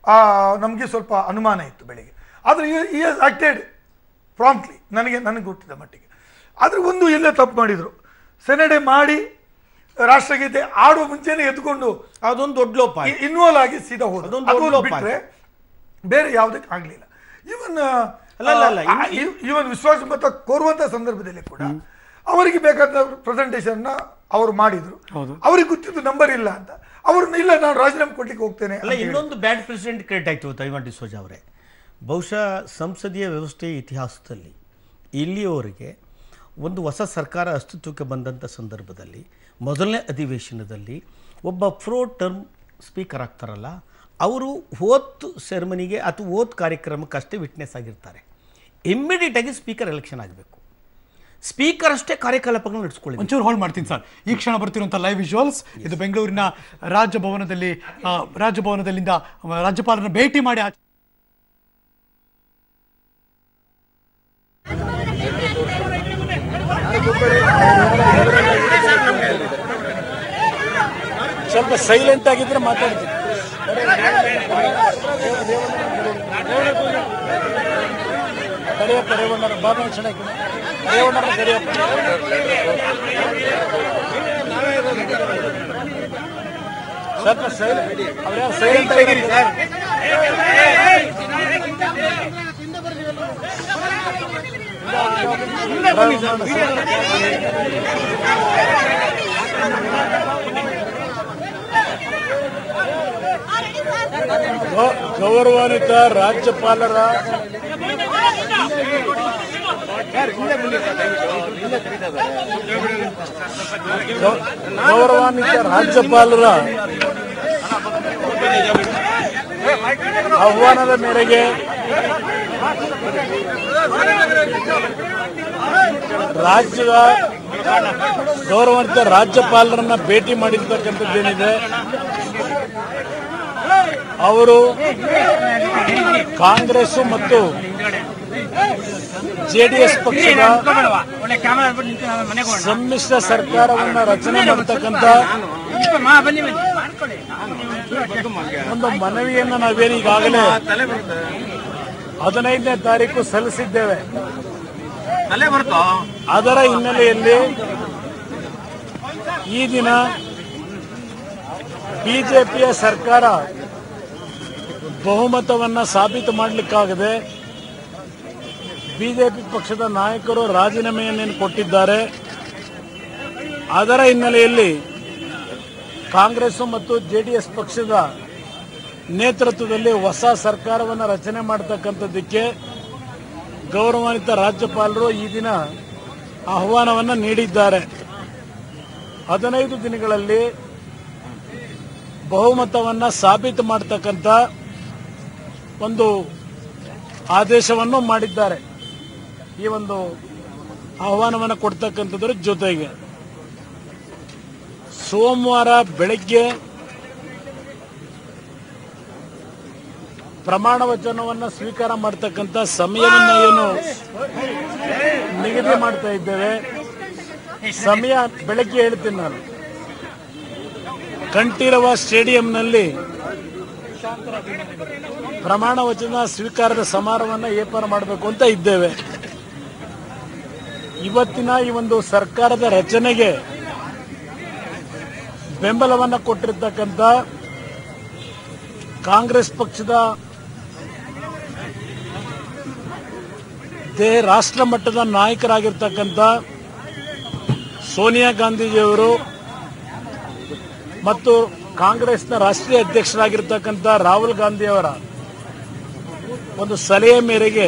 ನಮಗೆ ಸ್ವಲ್ಪ ಅನುಮಾನ ಇತ್ತು ಬೆಳಿಗ್ಗೆ ಆದರೆ ಈ ಹಸ್ ಆಕ್ಟೆಡ್ ಪ್ರಾಂಪ್ಟ್ಲಿ ನನಗೆ ನನಗೆ ಗೊತ್ತಿದ್ದ ಮಟ್ಟಿಗೆ ಆದರೆ ಒಂದು ಎಲ್ಲೇ ತಪ್ಪು ಮಾಡಿದರು ಸೆನೆಡೆ ಮಾಡಿ ರಾಷ್ಟ್ರಗೀತೆ ಆಡುವ ಮುಂಚೆನೆ ಎದ್ಕೊಂಡು ಅದೊಂದು ದೊಡ್ಡ ಲೋಪ ಆಯ್ತು. ಇನ್ವಾಲ್ವ್ ಆಗಿ ಸೀದಾ ಹೋದ ಅದೊಂದು ದೊಡ್ಡ ಅದೊಂದು ಲೋಪ ಬಿಟ್ರೆ ಬೇರೆ ಯಾವುದಕ್ಕೆ ಆಗಲಿಲ್ಲ ಇವನ್ ಅಲ್ಲ, ಅಲ್ಲ, ಅಲ್ಲ, ಇವನ್ ವಿಶ್ವಾಸಮತ ಕೋರುವಂತ ಸಂದರ್ಭದಲ್ಲಿ ಕೂಡ ಅವರಿಗೆ ಬೇಕಾದ ಪ್ರೆಸೆಂಟೇಷನ್ ಅವರು ಮಾಡಿದ್ರು ಅವ್ರಿಗೆ ಗೊತ್ತಿದ್ದು ನಂಬರ್ ಇಲ್ಲ ಅಂತ ಅವ್ರನ್ನ ಇಲ್ಲ ನಾನು ರಾಜೀನಾಮೆ ಕೊಡ್ಲಿಕ್ಕೆ ಹೋಗ್ತೇನೆ ಅಲ್ಲ ಅಂತ ಹೇಳಿ. ಇನ್ನೊಂದು ಬ್ಯಾಡ್ ಪ್ರೆಸಿಡೆಂಟ್ ಕ್ರಿಯೇಟ್ ಆಯ್ತು ತೈವಾನ್ ಡಿಸೋಜ ಅವರೇ ಬಹುಶಃ ಸಂಸದೀಯ ವ್ಯವಸ್ಥೆಯ ಇತಿಹಾಸದಲ್ಲಿ ಇಲ್ಲಿಯವರೆಗೆ ಒಂದು ಹೊಸ ಸರ್ಕಾರ ಅಸ್ತಿತ್ವಕ್ಕೆ ಬಂದಂಥ ಸಂದರ್ಭದಲ್ಲಿ ಮೊದಲನೇ ಅಧಿವೇಶನದಲ್ಲಿ ಒಬ್ಬ ಫ್ರೋ ಟರ್ಮ್ ಸ್ಪೀಕರ್ ಆಗ್ತಾರಲ್ಲ ಅವರು ಓತ್ ಸೆರೆಮನಿಗೆ ಅಥವಾ ಓತ್ ಕಾರ್ಯಕ್ರಮಕ್ಕೆ ಅಷ್ಟೇ ವಿಟ್ನೆಸ್ ಆಗಿರ್ತಾರೆ ಇಮ್ಮಿಡಿಯೇಟ್ ಆಗಿ ಸ್ಪೀಕರ್ ಎಲೆಕ್ಷನ್ ಆಗಬೇಕು ಸ್ಪೀಕರ್ ಅಷ್ಟೇ ಕಾರ್ಯಕಲಾಪಗಳನ್ನು ನಡೆಸ್ಕೊಳ್ಳಿ ಒಂಚೂರು ಹೋಲ್ಡ್ ಮಾಡ್ತೀನಿ ಸರ್ ಈ ಕ್ಷಣ ಬರ್ತಿರುವಂಥ ಲೈವ್ ವಿಜುವಲ್ಸ್ ಇದು ಬೆಂಗಳೂರಿನ ರಾಜಭವನದಲ್ಲಿ ಆ, ರಾಜಭವನದಲ್ಲಿಂದ ಆ, ರಾಜ್ಯಪಾಲರನ್ನ ಭೇಟಿ ಮಾಡಿ ಆಚೆ ಸ್ವಲ್ಪ ಸೈಲೆಂಟ್ ಆಗಿದ್ರೆ ಮಾತಾಡ್ತೀನಿ ಕರೆಯಪ್ಪ ರೇವಣ್ಣರ ಬಾಬಾ ಚೆನ್ನಾಗಿ ರೇವಣ್ಣರ ಕರೆಯಪ್ಪ ಸ್ವಲ್ಪ ಸೈಲೆಂಟ್ ಅವ್ರ ಸೈಲೆಂಟ್ ಆಗಿರಿ ಸರ್ ಗೌ- ಗೌರವಾನ್ವಿತ ರಾಜ್ಯಪಾಲರ ಗೌ- ಗೌರವಾನ್ವಿತ ರಾಜ್ಯಪಾಲರ ಆಹ್ವಾನದ ಮೇರೆಗೆ ರಾಜ್ಯದ ಗೌರವಾನ್ವಿತ ರಾಜ್ಯಪಾಲರನ್ನ ಭೇಟಿ ಮಾಡಿರ್ತಕ್ಕಂಥದ್ದೇನಿದೆ ಅವರು ಕಾಂಗ್ರೆಸ್ ಮತ್ತು ಜೆಡಿಎಸ್ ಪಕ್ಷದ ಸಮ್ಮಿಶ್ರ ಸರ್ಕಾರವನ್ನ ರಚನೆ ಮಾಡತಕ್ಕಂತ ಒಂದು ಮನವಿಯನ್ನ ನಾವೇನು ಈಗಾಗಲೇ ಹದಿನೈದನೇ ತಾರೀಕು ಸಲ್ಲಿಸಿದ್ದೇವೆ ಅದರ ಹಿನ್ನೆಲೆಯಲ್ಲಿ ಈ ದಿನ ಬಿಜೆಪಿಯ ಸರ್ಕಾರ ಬಹುಮತವನ್ನ ಸಾಬೀತು ಮಾಡಲಿಕ್ಕಾಗದೆ ಬಿಜೆಪಿ ಪಕ್ಷದ ನಾಯಕರು ರಾಜೀನಾಮೆಯನ್ನೇನು ಕೊಟ್ಟಿದ್ದಾರೆ ಅದರ ಹಿನ್ನೆಲೆಯಲ್ಲಿ ಕಾಂಗ್ರೆಸ್ ಮತ್ತು ಜೆ ಡಿ ಎಸ್ ಪಕ್ಷದ ನೇತೃತ್ವದಲ್ಲಿ ಹೊಸ ಸರ್ಕಾರವನ್ನು ರಚನೆ ಮಾಡತಕ್ಕಂಥದ್ದಕ್ಕೆ ಗೌರವಾನ್ವಿತ ರಾಜ್ಯಪಾಲರು ಈ ದಿನ ಆಹ್ವಾನವನ್ನು ನೀಡಿದ್ದಾರೆ ಹದಿನೈದು ದಿನಗಳಲ್ಲಿ ಬಹುಮತವನ್ನ ಸಾಬೀತು ಮಾಡತಕ್ಕಂಥ ಒಂದು ಆದೇಶವನ್ನು ಮಾಡಿದ್ದಾರೆ ಈ ಒಂದು ಆಹ್ವಾನವನ್ನು ಕೊಡ್ತಕ್ಕಂಥದ್ರ ಜೊತೆಗೆ ಸೋಮವಾರ ಬೆಳಗ್ಗೆ ಪ್ರಮಾಣ ವಚನವನ್ನು ಸ್ವೀಕಾರ ಮಾಡತಕ್ಕಂಥ ಸಮಯವನ್ನು ಏನು ನಿಗದಿ ಮಾಡ್ತಾ ಇದ್ದೇವೆ ಸಮಯ ಬೆಳಗ್ಗೆ ಹೇಳ್ತೀನಿ ನಾನು ಕಂಠೀರವ ಸ್ಟೇಡಿಯಂನಲ್ಲಿ ಪ್ರಮಾಣ ವಚನ ಸ್ವೀಕಾರದ ಸಮಾರಂಭವನ್ನು ಏರ್ಪಾಡು ಮಾಡಬೇಕು ಅಂತ ಇದ್ದೇವೆ ಇವತ್ತಿನ ಈ ಒಂದು ಸರ್ಕಾರದ ರಚನೆಗೆ ಬೆಂಬಲವನ್ನು ಕೊಟ್ಟಿರ್ತಕ್ಕಂಥ ಕಾಂಗ್ರೆಸ್ ಪಕ್ಷದ ದೇ ರಾಷ್ಟ್ರ ಮಟ್ಟದ ನಾಯಕರಾಗಿರ್ತಕ್ಕಂಥ ಸೋನಿಯಾ ಗಾಂಧೀಜಿಯವರು ಮತ್ತು ಕಾಂಗ್ರೆಸ್ನ ರಾಷ್ಟ್ರೀಯ ಅಧ್ಯಕ್ಷರಾಗಿರ್ತಕ್ಕಂಥ ರಾಹುಲ್ ಗಾಂಧಿಯವರ ಒಂದು ಸಲಹೆ ಮೇರೆಗೆ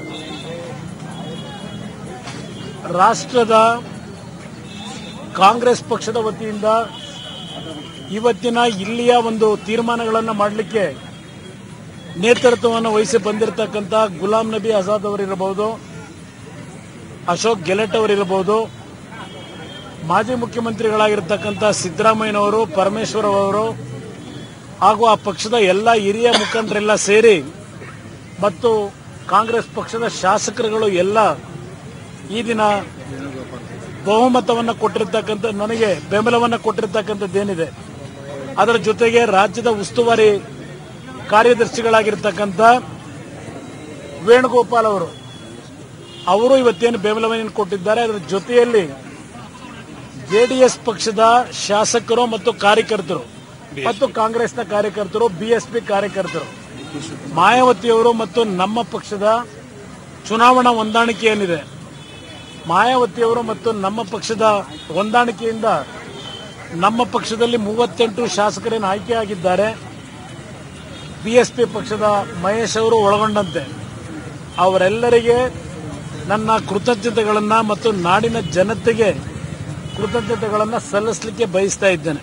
ರಾಷ್ಟ್ರದ ಕಾಂಗ್ರೆಸ್ ಪಕ್ಷದ ವತಿಯಿಂದ ಇವತ್ತಿನ ಇಲ್ಲಿಯ ಒಂದು ತೀರ್ಮಾನಗಳನ್ನು ಮಾಡಲಿಕ್ಕೆ ನೇತೃತ್ವವನ್ನು ವಹಿಸಿ ಬಂದಿರತಕ್ಕಂಥ ಗುಲಾಂ ನಬಿ ಆಜಾದ್ ಅವರಿರಬಹುದು ಅಶೋಕ್ ಗೆಲೆಟ್ ಅವರಿರಬಹುದು ಮಾಜಿ ಮುಖ್ಯಮಂತ್ರಿಗಳಾಗಿರ್ತಕ್ಕಂಥ ಸಿದ್ದರಾಮಯ್ಯನವರು ಪರಮೇಶ್ವರ್ ಅವರು ಹಾಗೂ ಆ ಪಕ್ಷದ ಎಲ್ಲ ಹಿರಿಯ ಮುಖಂಡರೆಲ್ಲ ಸೇರಿ ಮತ್ತು ಕಾಂಗ್ರೆಸ್ ಪಕ್ಷದ ಶಾಸಕರುಗಳು ಎಲ್ಲ ಈ ದಿನ ಬಹುಮತವನ್ನು ಕೊಟ್ಟಿರ್ತಕ್ಕಂಥ ನನಗೆ ಬೆಂಬಲವನ್ನು ಕೊಟ್ಟಿರ್ತಕ್ಕಂಥದ್ದೇನಿದೆ ಅದರ ಜೊತೆಗೆ ರಾಜ್ಯದ ಉಸ್ತುವಾರಿ ಕಾರ್ಯದರ್ಶಿಗಳಾಗಿರ್ತಕ್ಕಂಥ ವೇಣುಗೋಪಾಲ್ ಅವರು ಅವರು ಇವತ್ತೇನು ಬೆಂಬಲವನ್ನು ಕೊಟ್ಟಿದ್ದಾರೆ ಅದರ ಜೊತೆಯಲ್ಲಿ ಜೆಡಿಎಸ್ ಪಕ್ಷದ ಶಾಸಕರು ಮತ್ತು ಕಾರ್ಯಕರ್ತರು ಮತ್ತು ಕಾಂಗ್ರೆಸ್ನ ಕಾರ್ಯಕರ್ತರು ಬಿಎಸ್ಪಿ ಕಾರ್ಯಕರ್ತರು ಮಾಯಾವತಿಯವರು ಮತ್ತು ನಮ್ಮ ಪಕ್ಷದ ಚುನಾವಣಾ ಹೊಂದಾಣಿಕೆ ಏನಿದೆ ಮಾಯಾವತಿಯವರು ಮತ್ತು ನಮ್ಮ ಪಕ್ಷದ ಹೊಂದಾಣಿಕೆಯಿಂದ ನಮ್ಮ ಪಕ್ಷದಲ್ಲಿ ಮೂವತ್ತೆಂಟು ಶಾಸಕರೇನು ಆಯ್ಕೆಯಾಗಿದ್ದಾರೆ ಬಿಎಸ್ಪಿ ಪಕ್ಷದ ಮಹೇಶ್ ಅವರು ಒಳಗೊಂಡಂತೆ ಅವರೆಲ್ಲರಿಗೆ ನನ್ನ ಕೃತಜ್ಞತೆಗಳನ್ನು ಮತ್ತು ನಾಡಿನ ಜನತೆಗೆ ಕೃತಜ್ಞತೆಗಳನ್ನು ಸಲ್ಲಿಸಲಿಕ್ಕೆ ಬಯಸ್ತಾ ಇದ್ದೇನೆ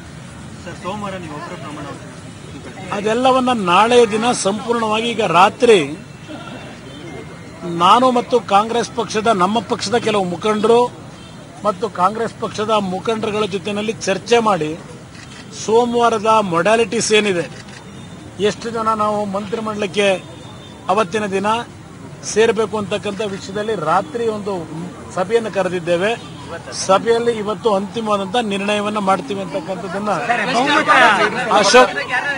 ಅದೆಲ್ಲವನ್ನ ನಾಳೆಯ ದಿನ ಸಂಪೂರ್ಣವಾಗಿ ಈಗ ರಾತ್ರಿ ನಾನು ಮತ್ತು ಕಾಂಗ್ರೆಸ್ ಪಕ್ಷದ ನಮ್ಮ ಪಕ್ಷದ ಕೆಲವು ಮುಖಂಡರು ಮತ್ತು ಕಾಂಗ್ರೆಸ್ ಪಕ್ಷದ ಮುಖಂಡರುಗಳ ಜೊತೆಯಲ್ಲಿ ಚರ್ಚೆ ಮಾಡಿ ಸೋಮವಾರದ ಮೊಡ್ಯಾಲಿಟೀಸ್ ಏನಿದೆ ಎಷ್ಟು ಜನ ನಾವು ಮಂತ್ರಿಮಂಡಲಕ್ಕೆ ಅವತ್ತಿನ ದಿನ ಸೇರಬೇಕು ಅಂತಕ್ಕಂಥ ವಿಷಯದಲ್ಲಿ ರಾತ್ರಿ ಒಂದು ಸಭೆಯನ್ನು ಕರೆದಿದ್ದೇವೆ ಸಭೆಯಲ್ಲಿ ಇವತ್ತು ಅಂತಿಮವಾದಂತ ನಿರ್ಣಯವನ್ನ ಮಾಡ್ತೀವಿ ಅಂತಕ್ಕಂಥದ್ದನ್ನ ಅಶೋಕ್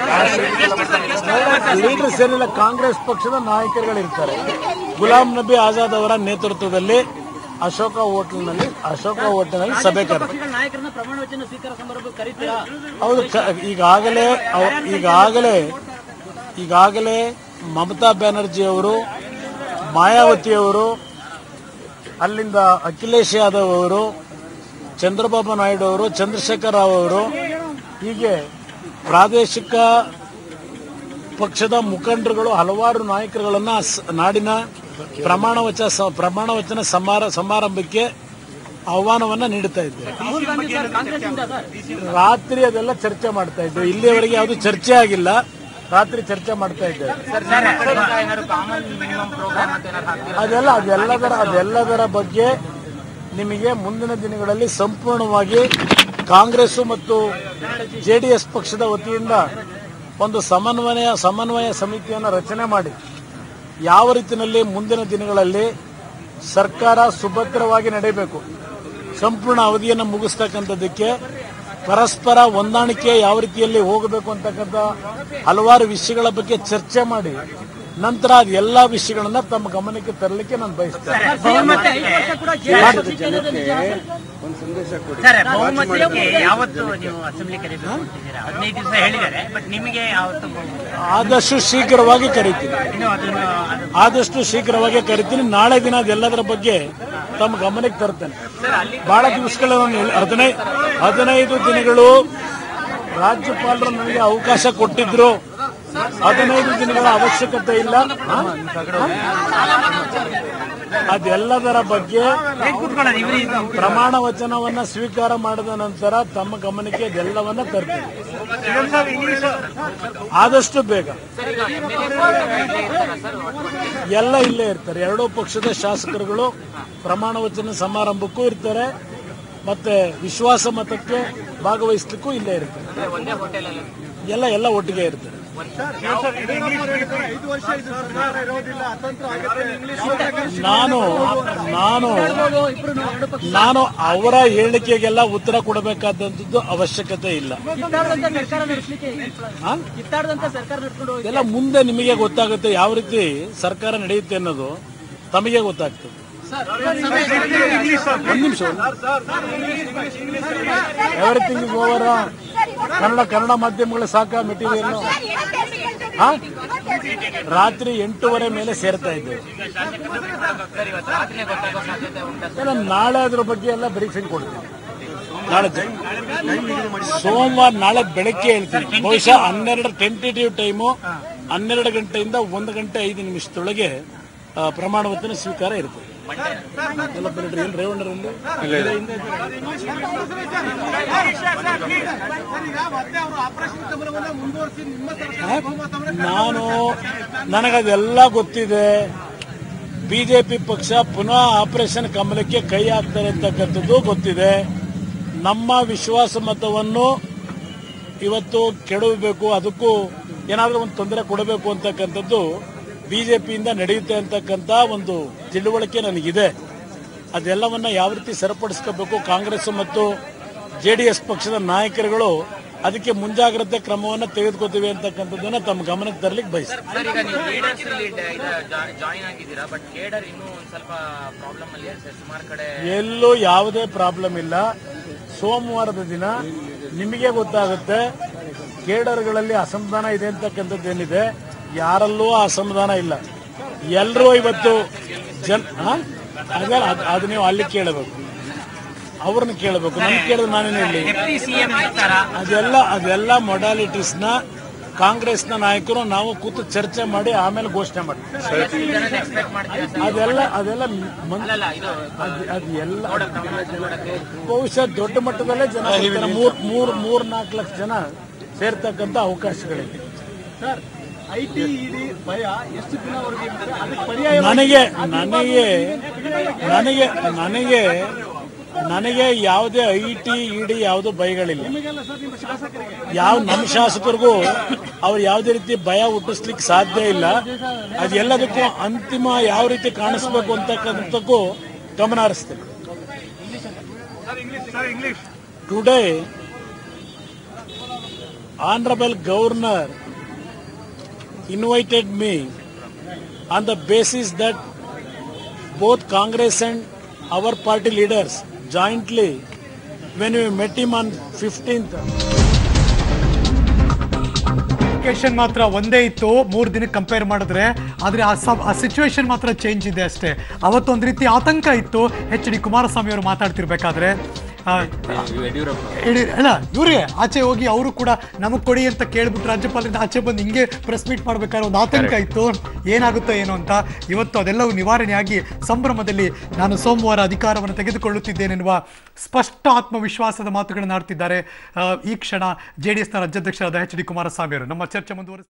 ಲೀಡರ್ಸ್ ಏನಿಲ್ಲ ಕಾಂಗ್ರೆಸ್ ಪಕ್ಷದ ನಾಯಕರುಗಳಿರ್ತಾರೆ ಗುಲಾಂ ನಬಿ ಆಜಾದ್ ಅವರ ನೇತೃತ್ವದಲ್ಲಿ ಅಶೋಕ ಹೋಟೆಲ್ನಲ್ಲಿ ಅಶೋಕ ಹೋಟೆಲ್ನಲ್ಲಿ ಸಭೆ ಕರೆದು ನಾಯಕರನ್ನ ಪ್ರಮಾಣ ವಚನ ಸ್ವೀಕಾರ ಸಮಾರಂಭ ಕರೀತೀರಾ ಹೌದು ಕ- ಈಗಾಗಲೇ ಅವ- ಈಗಾಗಲೇ ಈಗಾಗಲೇ ಮಮತಾ ಬ್ಯಾನರ್ಜಿ ಅವರು ಮಾಯಾವತಿ ಅವರು ಅಲ್ಲಿಂದ ಅಖಿಲೇಶ್ ಯಾದವ್ ಅವರು ಚಂದ್ರಬಾಬು ನಾಯ್ಡು ಅವರು ಚಂದ್ರಶೇಖರ್ ರಾವ್ ಅವರು ಹೀಗೆ ಪ್ರಾದೇಶಿಕ ಪಕ್ಷದ ಮುಖಂಡರುಗಳು ಹಲವಾರು ನಾಯಕರುಗಳನ್ನ ಸ- ನಾಡಿನ ಪ್ರಮಾಣ ವಚನ ಸ- ಪ್ರಮಾಣ ವಚನ ಸಮಾರ ಸಮಾರಂಭಕ್ಕೆ ಆಹ್ವಾನವನ್ನ ನೀಡುತ್ತಾ ಇದ್ದೇವೆ ರಾಹುಲ್ ಗಾಂಧಿ ಸರ್ ಕಾಂಗ್ರೆಸ್ ಇಂದ ಸರ್ ರಾತ್ರಿ ಅದೆಲ್ಲ ಚರ್ಚೆ ಮಾಡ್ತಾ ಇದ್ದೇವೆ ಇಲ್ಲಿಯವರೆಗೆ ಯಾವುದು ಚರ್ಚೆ ಆಗಿಲ್ಲ ರಾತ್ರಿ ಚರ್ಚೆ ಮಾಡ್ತಾ ಇದ್ದೇವೆ ಅದೆಲ್ಲ ಅದೆಲ್ಲದರ ಅದೆಲ್ಲದರ ಬಗ್ಗೆ ನಿಮಗೆ ಮುಂದಿನ ದಿನಗಳಲ್ಲಿ ಸಂಪೂರ್ಣವಾಗಿ ಕಾಂಗ್ರೆಸ್ ಮತ್ತು ಜೆಡಿಎಸ್ ಪಕ್ಷದ ವತಿಯಿಂದ ಒಂದು ಸಮನ್ವಯ ಸಮನ್ವಯ ಸಮಿತಿಯನ್ನು ರಚನೆ ಮಾಡಿ ಯಾವ ರೀತಿಯಲ್ಲಿ ಮುಂದಿನ ದಿನಗಳಲ್ಲಿ ಸರ್ಕಾರ ಸುಭದ್ರವಾಗಿ ನಡೆಯಬೇಕು ಸಂಪೂರ್ಣ ಅವಧಿಯನ್ನು ಮುಗಿಸ್ತಕ್ಕಂಥದ್ದಕ್ಕೆ ಪರಸ್ಪರ ಹೊಂದಾಣಿಕೆ ಯಾವ ರೀತಿಯಲ್ಲಿ ಹೋಗಬೇಕು ಅಂತಕ್ಕಂಥ ಹಲವಾರು ವಿಷಯಗಳ ಬಗ್ಗೆ ಚರ್ಚೆ ಮಾಡಿ ನಂತರ ಅದು ಎಲ್ಲ ವಿಷಯಗಳನ್ನ ತಮ್ಮ ಗಮನಕ್ಕೆ ತರಲಿಕ್ಕೆ ನಾನು ಬಯಸ್ತೇನೆ ಮತ್ತೆ ಐದು ವರ್ಷ ಕೂಡ ಜೆಡಿಎಸ್ ಸಿಕ್ಕಿರೋದು ನಿಜ ಸರ್ ಬಹುಮತಕ್ಕೆ ಯಾವತ್ತು ನೀವು ಅಸೆಂಬ್ಲಿ ಕರೀಬೇಕು ಅಂತಿದ್ದೀರಾ ಹದಿನೈದು ದಿವಸ ಹೇಳಿದ್ದಾರೆ ಬಟ್ ನಿಮಗೆ ಯಾವತ್ತು ಆದಷ್ಟು ಶೀಘ್ರವಾಗಿ ಕರಿತೀನಿ ಇನ್ನು ಅದನ್ನು ಅದು ಆದಷ್ಟು ಶೀಘ್ರವಾಗಿ ಕರಿತೀನಿ ನಾಳೆ ದಿನ ಅದೆಲ್ಲದರ ಬಗ್ಗೆ ತಮ್ಮ ಗಮನಕ್ಕೆ ತರ್ತೇನೆ ಬಹಳ ದಿವಸಗಳ ಹದಿನೈದು ಹದಿನೈದು ದಿನಗಳು ರಾಜ್ಯಪಾಲರು ನನಗೆ ಅವಕಾಶ ಕೊಟ್ಟಿದ್ರು ಹದಿನೈದು ದಿನಗಳ ಅವಶ್ಯಕತೆ ಇಲ್ಲ ಹ? ಅದೆಲ್ಲದರ ಬಗ್ಗೆ ಪ್ರಮಾಣ ವಚನವನ್ನ ಸ್ವೀಕಾರ ಮಾಡಿದ ನಂತರ ತಮ್ಮ ಗಮನಕ್ಕೆ ಅದೆಲ್ಲವನ್ನ ತರ್ತೀವಿ ಆದಷ್ಟು ಬೇಗ ಎಲ್ಲ ಇಲ್ಲೇ ಇರ್ತಾರೆ ಎರಡೂ ಪಕ್ಷದ ಶಾಸಕರುಗಳು ಪ್ರಮಾಣ ವಚನ ಸಮಾರಂಭಕ್ಕೂ ಇರ್ತಾರೆ ಮತ್ತೆ ವಿಶ್ವಾಸ ಮತಕ್ಕೆ ಭಾಗವಹಿಸ್ಲಿಕ್ಕೂ ಇಲ್ಲೇ ಇರ್ತಾರೆ ಎಲ್ಲ ಎಲ್ಲ ಒಟ್ಟಿಗೆ ಇರ್ತಾರೆ ನಾನು ನಾನು ನಾನು ಅವರ ಹೇಳಿಕೆಗೆಲ್ಲ ಉತ್ತರ ಕೊಡಬೇಕಾದಂಥದ್ದು ಅವಶ್ಯಕತೆ ಇಲ್ಲ ಕಿತ್ತಾಡದಂತ ಸರ್ಕಾರ ನಡೆಸಲಿಕ್ಕೆ ಆ? ಕಿತ್ತಾಡದಂತ ಸರ್ಕಾರ ನಡ್ಕೊಂಡು ಹೋಗಿ ಎಲ್ಲ ಮುಂದೆ ನಿಮಗೆ ಗೊತ್ತಾಗುತ್ತೆ ಯಾವ ರೀತಿ ಸರ್ಕಾರ ನಡೆಯುತ್ತೆ ಅನ್ನೋದು ತಮಗೆ ಗೊತ್ತಾಗ್ತದೆ ಒಂದು ನಿಮಿಷ everything is over Kannada Kannada ಮಾಧ್ಯಮಗಳ ಸಾಕ ಮೆಟೀರಿಯಲ್ ಹಾ ರಾತ್ರಿ ಎಂಟೂವರೆ ಮೇಲೆ ಸೇರ್ತಾ ಇದ್ದೇವೆ ಎಲ್ಲ ನಾಳೆ ಅದ್ರ ಬಗ್ಗೆ ಎಲ್ಲ ಬ್ರೀಫಿಂಗ್ ಕೊಡ್ತೀನಿ ನಾಳೆ ಜ- ಸೋಮವಾರ ನಾಳೆ ಬೆಳಗ್ಗೆ ಹೇಳ್ತೀನಿ ಬಹುಶಃ ಹನ್ನೆರಡು ಟೆಂಟೇಟಿವ್ ಟೈಮು ಹನ್ನೆರಡು ಗಂಟೆಯಿಂದ ಒಂದು ಗಂಟೆ ಐದು ನಿಮಿಷದೊಳಗೆ ಆ, ಪ್ರಮಾಣ ವಚನ ಸ್ವೀಕಾರ ಇರ್ತದೆ ಎಲ್ಲ ಬಿಡ್ರಿ, ಏನ್ ರೇವಣ್ಣರಲ್ಲಿ ನಾನು ನನಗದೆಲ್ಲ ಗೊತ್ತಿದೆ ಬಿಜೆಪಿ ಪಕ್ಷ ಪುನಃ ಆಪರೇಷನ್ ಕಮಲಕ್ಕೆ ಕೈ ಹಾಕ್ತಾರೆ ಅಂತಕ್ಕಂಥದ್ದು ಗೊತ್ತಿದೆ ನಮ್ಮ ವಿಶ್ವಾಸ ಮತವನ್ನು ಇವತ್ತು ಕೆಡವಬೇಕು ಅದಕ್ಕೂ ಏನಾದರೂ ಒಂದು ತೊಂದರೆ ಕೊಡಬೇಕು ಅಂತಕ್ಕಂಥದ್ದು ಬಿಜೆಪಿಯಿಂದ ನಡೆಯುತ್ತೆ ಅಂತಕ್ಕಂಥ ಒಂದು ತಿಳುವಳಿಕೆ ನನಗಿದೆ ಅದೆಲ್ಲವನ್ನ ಯಾವ ರೀತಿ ಸರಿಪಡಿಸ್ಕೋಬೇಕು ಕಾಂಗ್ರೆಸ್ ಮತ್ತು ಜೆ ಡಿ ಎಸ್ ಪಕ್ಷದ ನಾಯಕರುಗಳು ಅದಕ್ಕೆ ಮುಂಜಾಗ್ರತೆ ಕ್ರಮವನ್ನು ತೆಗೆದುಕೋತೀವಿ ಅಂತಕ್ಕಂಥದ್ದನ್ನ ತಮ್ಮ ಗಮನಕ್ಕೆ ತರಲಿಕ್ಕೆ ಬಯಸ್ತೀನಿ ಸರ್ ಈಗ ನೀವು ಲೀಡರ್ಸ್ ಜಾಯಿನ್ ಆಗಿದ್ದೀರಾ ಬಟ್ ಕೇಡರ್ ಇನ್ನೂ ಒಂದ್ ಸ್ವಲ್ಪ ಪ್ರಾಬ್ಲಮ್ ಅಲ್ಲಿ ಇದೆ ಸರ್ ಸುಮಾರು ಕಡೆ ಎಲ್ಲೂ ಯಾವುದೇ ಪ್ರಾಬ್ಲಮ್ ಇಲ್ಲ ಸೋಮವಾರದ ದಿನ ನಿಮಗೆ ಗೊತ್ತಾಗುತ್ತೆ ಕೇಡರ್ಗಳಲ್ಲಿ ಅಸಮಾಧಾನ ಇದೆ ಅಂತಕ್ಕಂಥದ್ದು ಏನಿದೆ ಯಾರಲ್ಲೂ ಆ ಅಸಮಾಧಾನ ಇಲ್ಲ ಎಲ್ಲರೂ ಇವತ್ತು ಜನ್ ಆ? ಅದೇ ಅದ್- ಅದು ನೀವು ಅಲ್ಲಿ ಕೇಳಬೇಕು ಅವ್ರನ್ನ ಕೇಳಬೇಕು ನನ್ ಕೇಳಿದ್ರೆ ನಾನೇನು ಹೇಳಿ ಡೆಪ್ಟಿ ಸಿಎಂ ಇರ್ತಾರ ಅದೆಲ್ಲ ಅದೆಲ್ಲ ಮೊಡಾಲಿಟೀಸ್ನ ಕಾಂಗ್ರೆಸ್ನ ನಾಯಕರು ನಾವು ಕೂತು ಚರ್ಚೆ ಮಾಡಿ ಆಮೇಲೆ ಘೋಷಣೆ ಮಾಡ್ತೀವಿ ಜನನ ಎಕ್ಸ್ಪೆಕ್ಟ್ ಮಾಡ್ತೀರಾ ಸರ್ ಅದೆಲ್ಲ ಅದೆಲ್ಲ ಮನ್- ಅಲ್ಲಲ್ಲ ಇದು ಅದ್- ಅದು ಎಲ್ಲ ಬಹುಶಃ ದೊಡ್ಡ ಮಟ್ಟದಲ್ಲೇ ಜನ ಸೇರ್ತಾರೆ. ಮೂರ್ ಮೂರ್ ಮೂರ್ ನಾಲ್ಕು ಲಕ್ಷ ಜನ ಸೇರ್ತಕ್ಕಂಥ ಅವಕಾಶಗಳಿದೆ ನನಗೆ ನನಗೆ ನನಗೆ ನನಗೆ ನನಗೆ ಯಾವುದೇ ಐ ಟಿ ಇಡಿ ಯಾವುದೋ ಭಯಗಳಿಲ್ಲ ಯಾವ ನಮ್ಮ ಶಾಸಕರಿಗೂ ಅವ್ರು ಯಾವುದೇ ರೀತಿ ಭಯ ಹುಟ್ಟಿಸ್ಲಿಕ್ಕೆ ಸಾಧ್ಯ ಇಲ್ಲ ಅದೆಲ್ಲದಕ್ಕೂ ಅಂತಿಮ ಯಾವ ರೀತಿ ಕಾಣಿಸ್ಬೇಕು ಅಂತಕ್ಕಂಥಕ್ಕೂ ಗಮನ ಹರಿಸ್ತೇನೆ today honourable governor invited me on the basis that both Congress and our party leaders jointly, when we met him on 15th, location ಮಾತ್ರ ಒಂದೇ ಇತ್ತು ಮೂರು ದಿನಕ್ಕೆ ಕಂಪೇರ್ ಮಾಡಿದ್ರೆ ಆದರೆ ಆ ಸಬ್ ಆ ಸಿಚುವೇಶನ್ ಮಾತ್ರ ಚೇಂಜ್ ಇದೆ ಅಷ್ಟೇ ಅವತ್ತೊಂದು ರೀತಿ ಆತಂಕ ಇತ್ತು ಎಚ್ ಡಿ ಕುಮಾರಸ್ವಾಮಿ ಅವರು ಮಾತಾಡ್ತಿರ್ಬೇಕಾದ್ರೆ ಆ, ಯಡಿ- ಅಲ್ಲ ಇವ್ರಿಗೆ ಆಚೆ ಹೋಗಿ ಅವರು ಕೂಡ ನಮಗ್ ಕೊಡಿ ಅಂತ ಕೇಳ್ಬಿಟ್ಟು ರಾಜ್ಯಪಾಲರಿಂದ ಆಚೆ ಬಂದು ಹಿಂಗೆ ಪ್ರೆಸ್ ಮೀಟ್ ಮಾಡ್ಬೇಕಾದ್ರೆ ಒಂದು ಆತಂಕ ಇತ್ತು ಏನಾಗುತ್ತೋ ಏನೋ ಅಂತ ಇವತ್ತು ಅದೆಲ್ಲವೂ ನಿವಾರಣೆಯಾಗಿ ಸಂಭ್ರಮದಲ್ಲಿ ನಾನು ಸೋಮವಾರ ಅಧಿಕಾರವನ್ನು ತೆಗೆದುಕೊಳ್ಳುತ್ತಿದ್ದೇನೆನ್ನುವ ಸ್ಪಷ್ಟ ಆತ್ಮವಿಶ್ವಾಸದ ಮಾತುಗಳನ್ನು ಆಡ್ತಿದ್ದಾರೆ ಆ, ಈ ಕ್ಷಣ ಜೆ ಡಿ ಎಸ್ನ ರಾಜ್ಯಾಧ್ಯಕ್ಷರಾದ ಎಚ್ ಡಿ ಕುಮಾರಸ್ವಾಮಿ ಅವರು ನಮ್ಮ ಚರ್ಚೆ ಮುಂದುವರಿಸ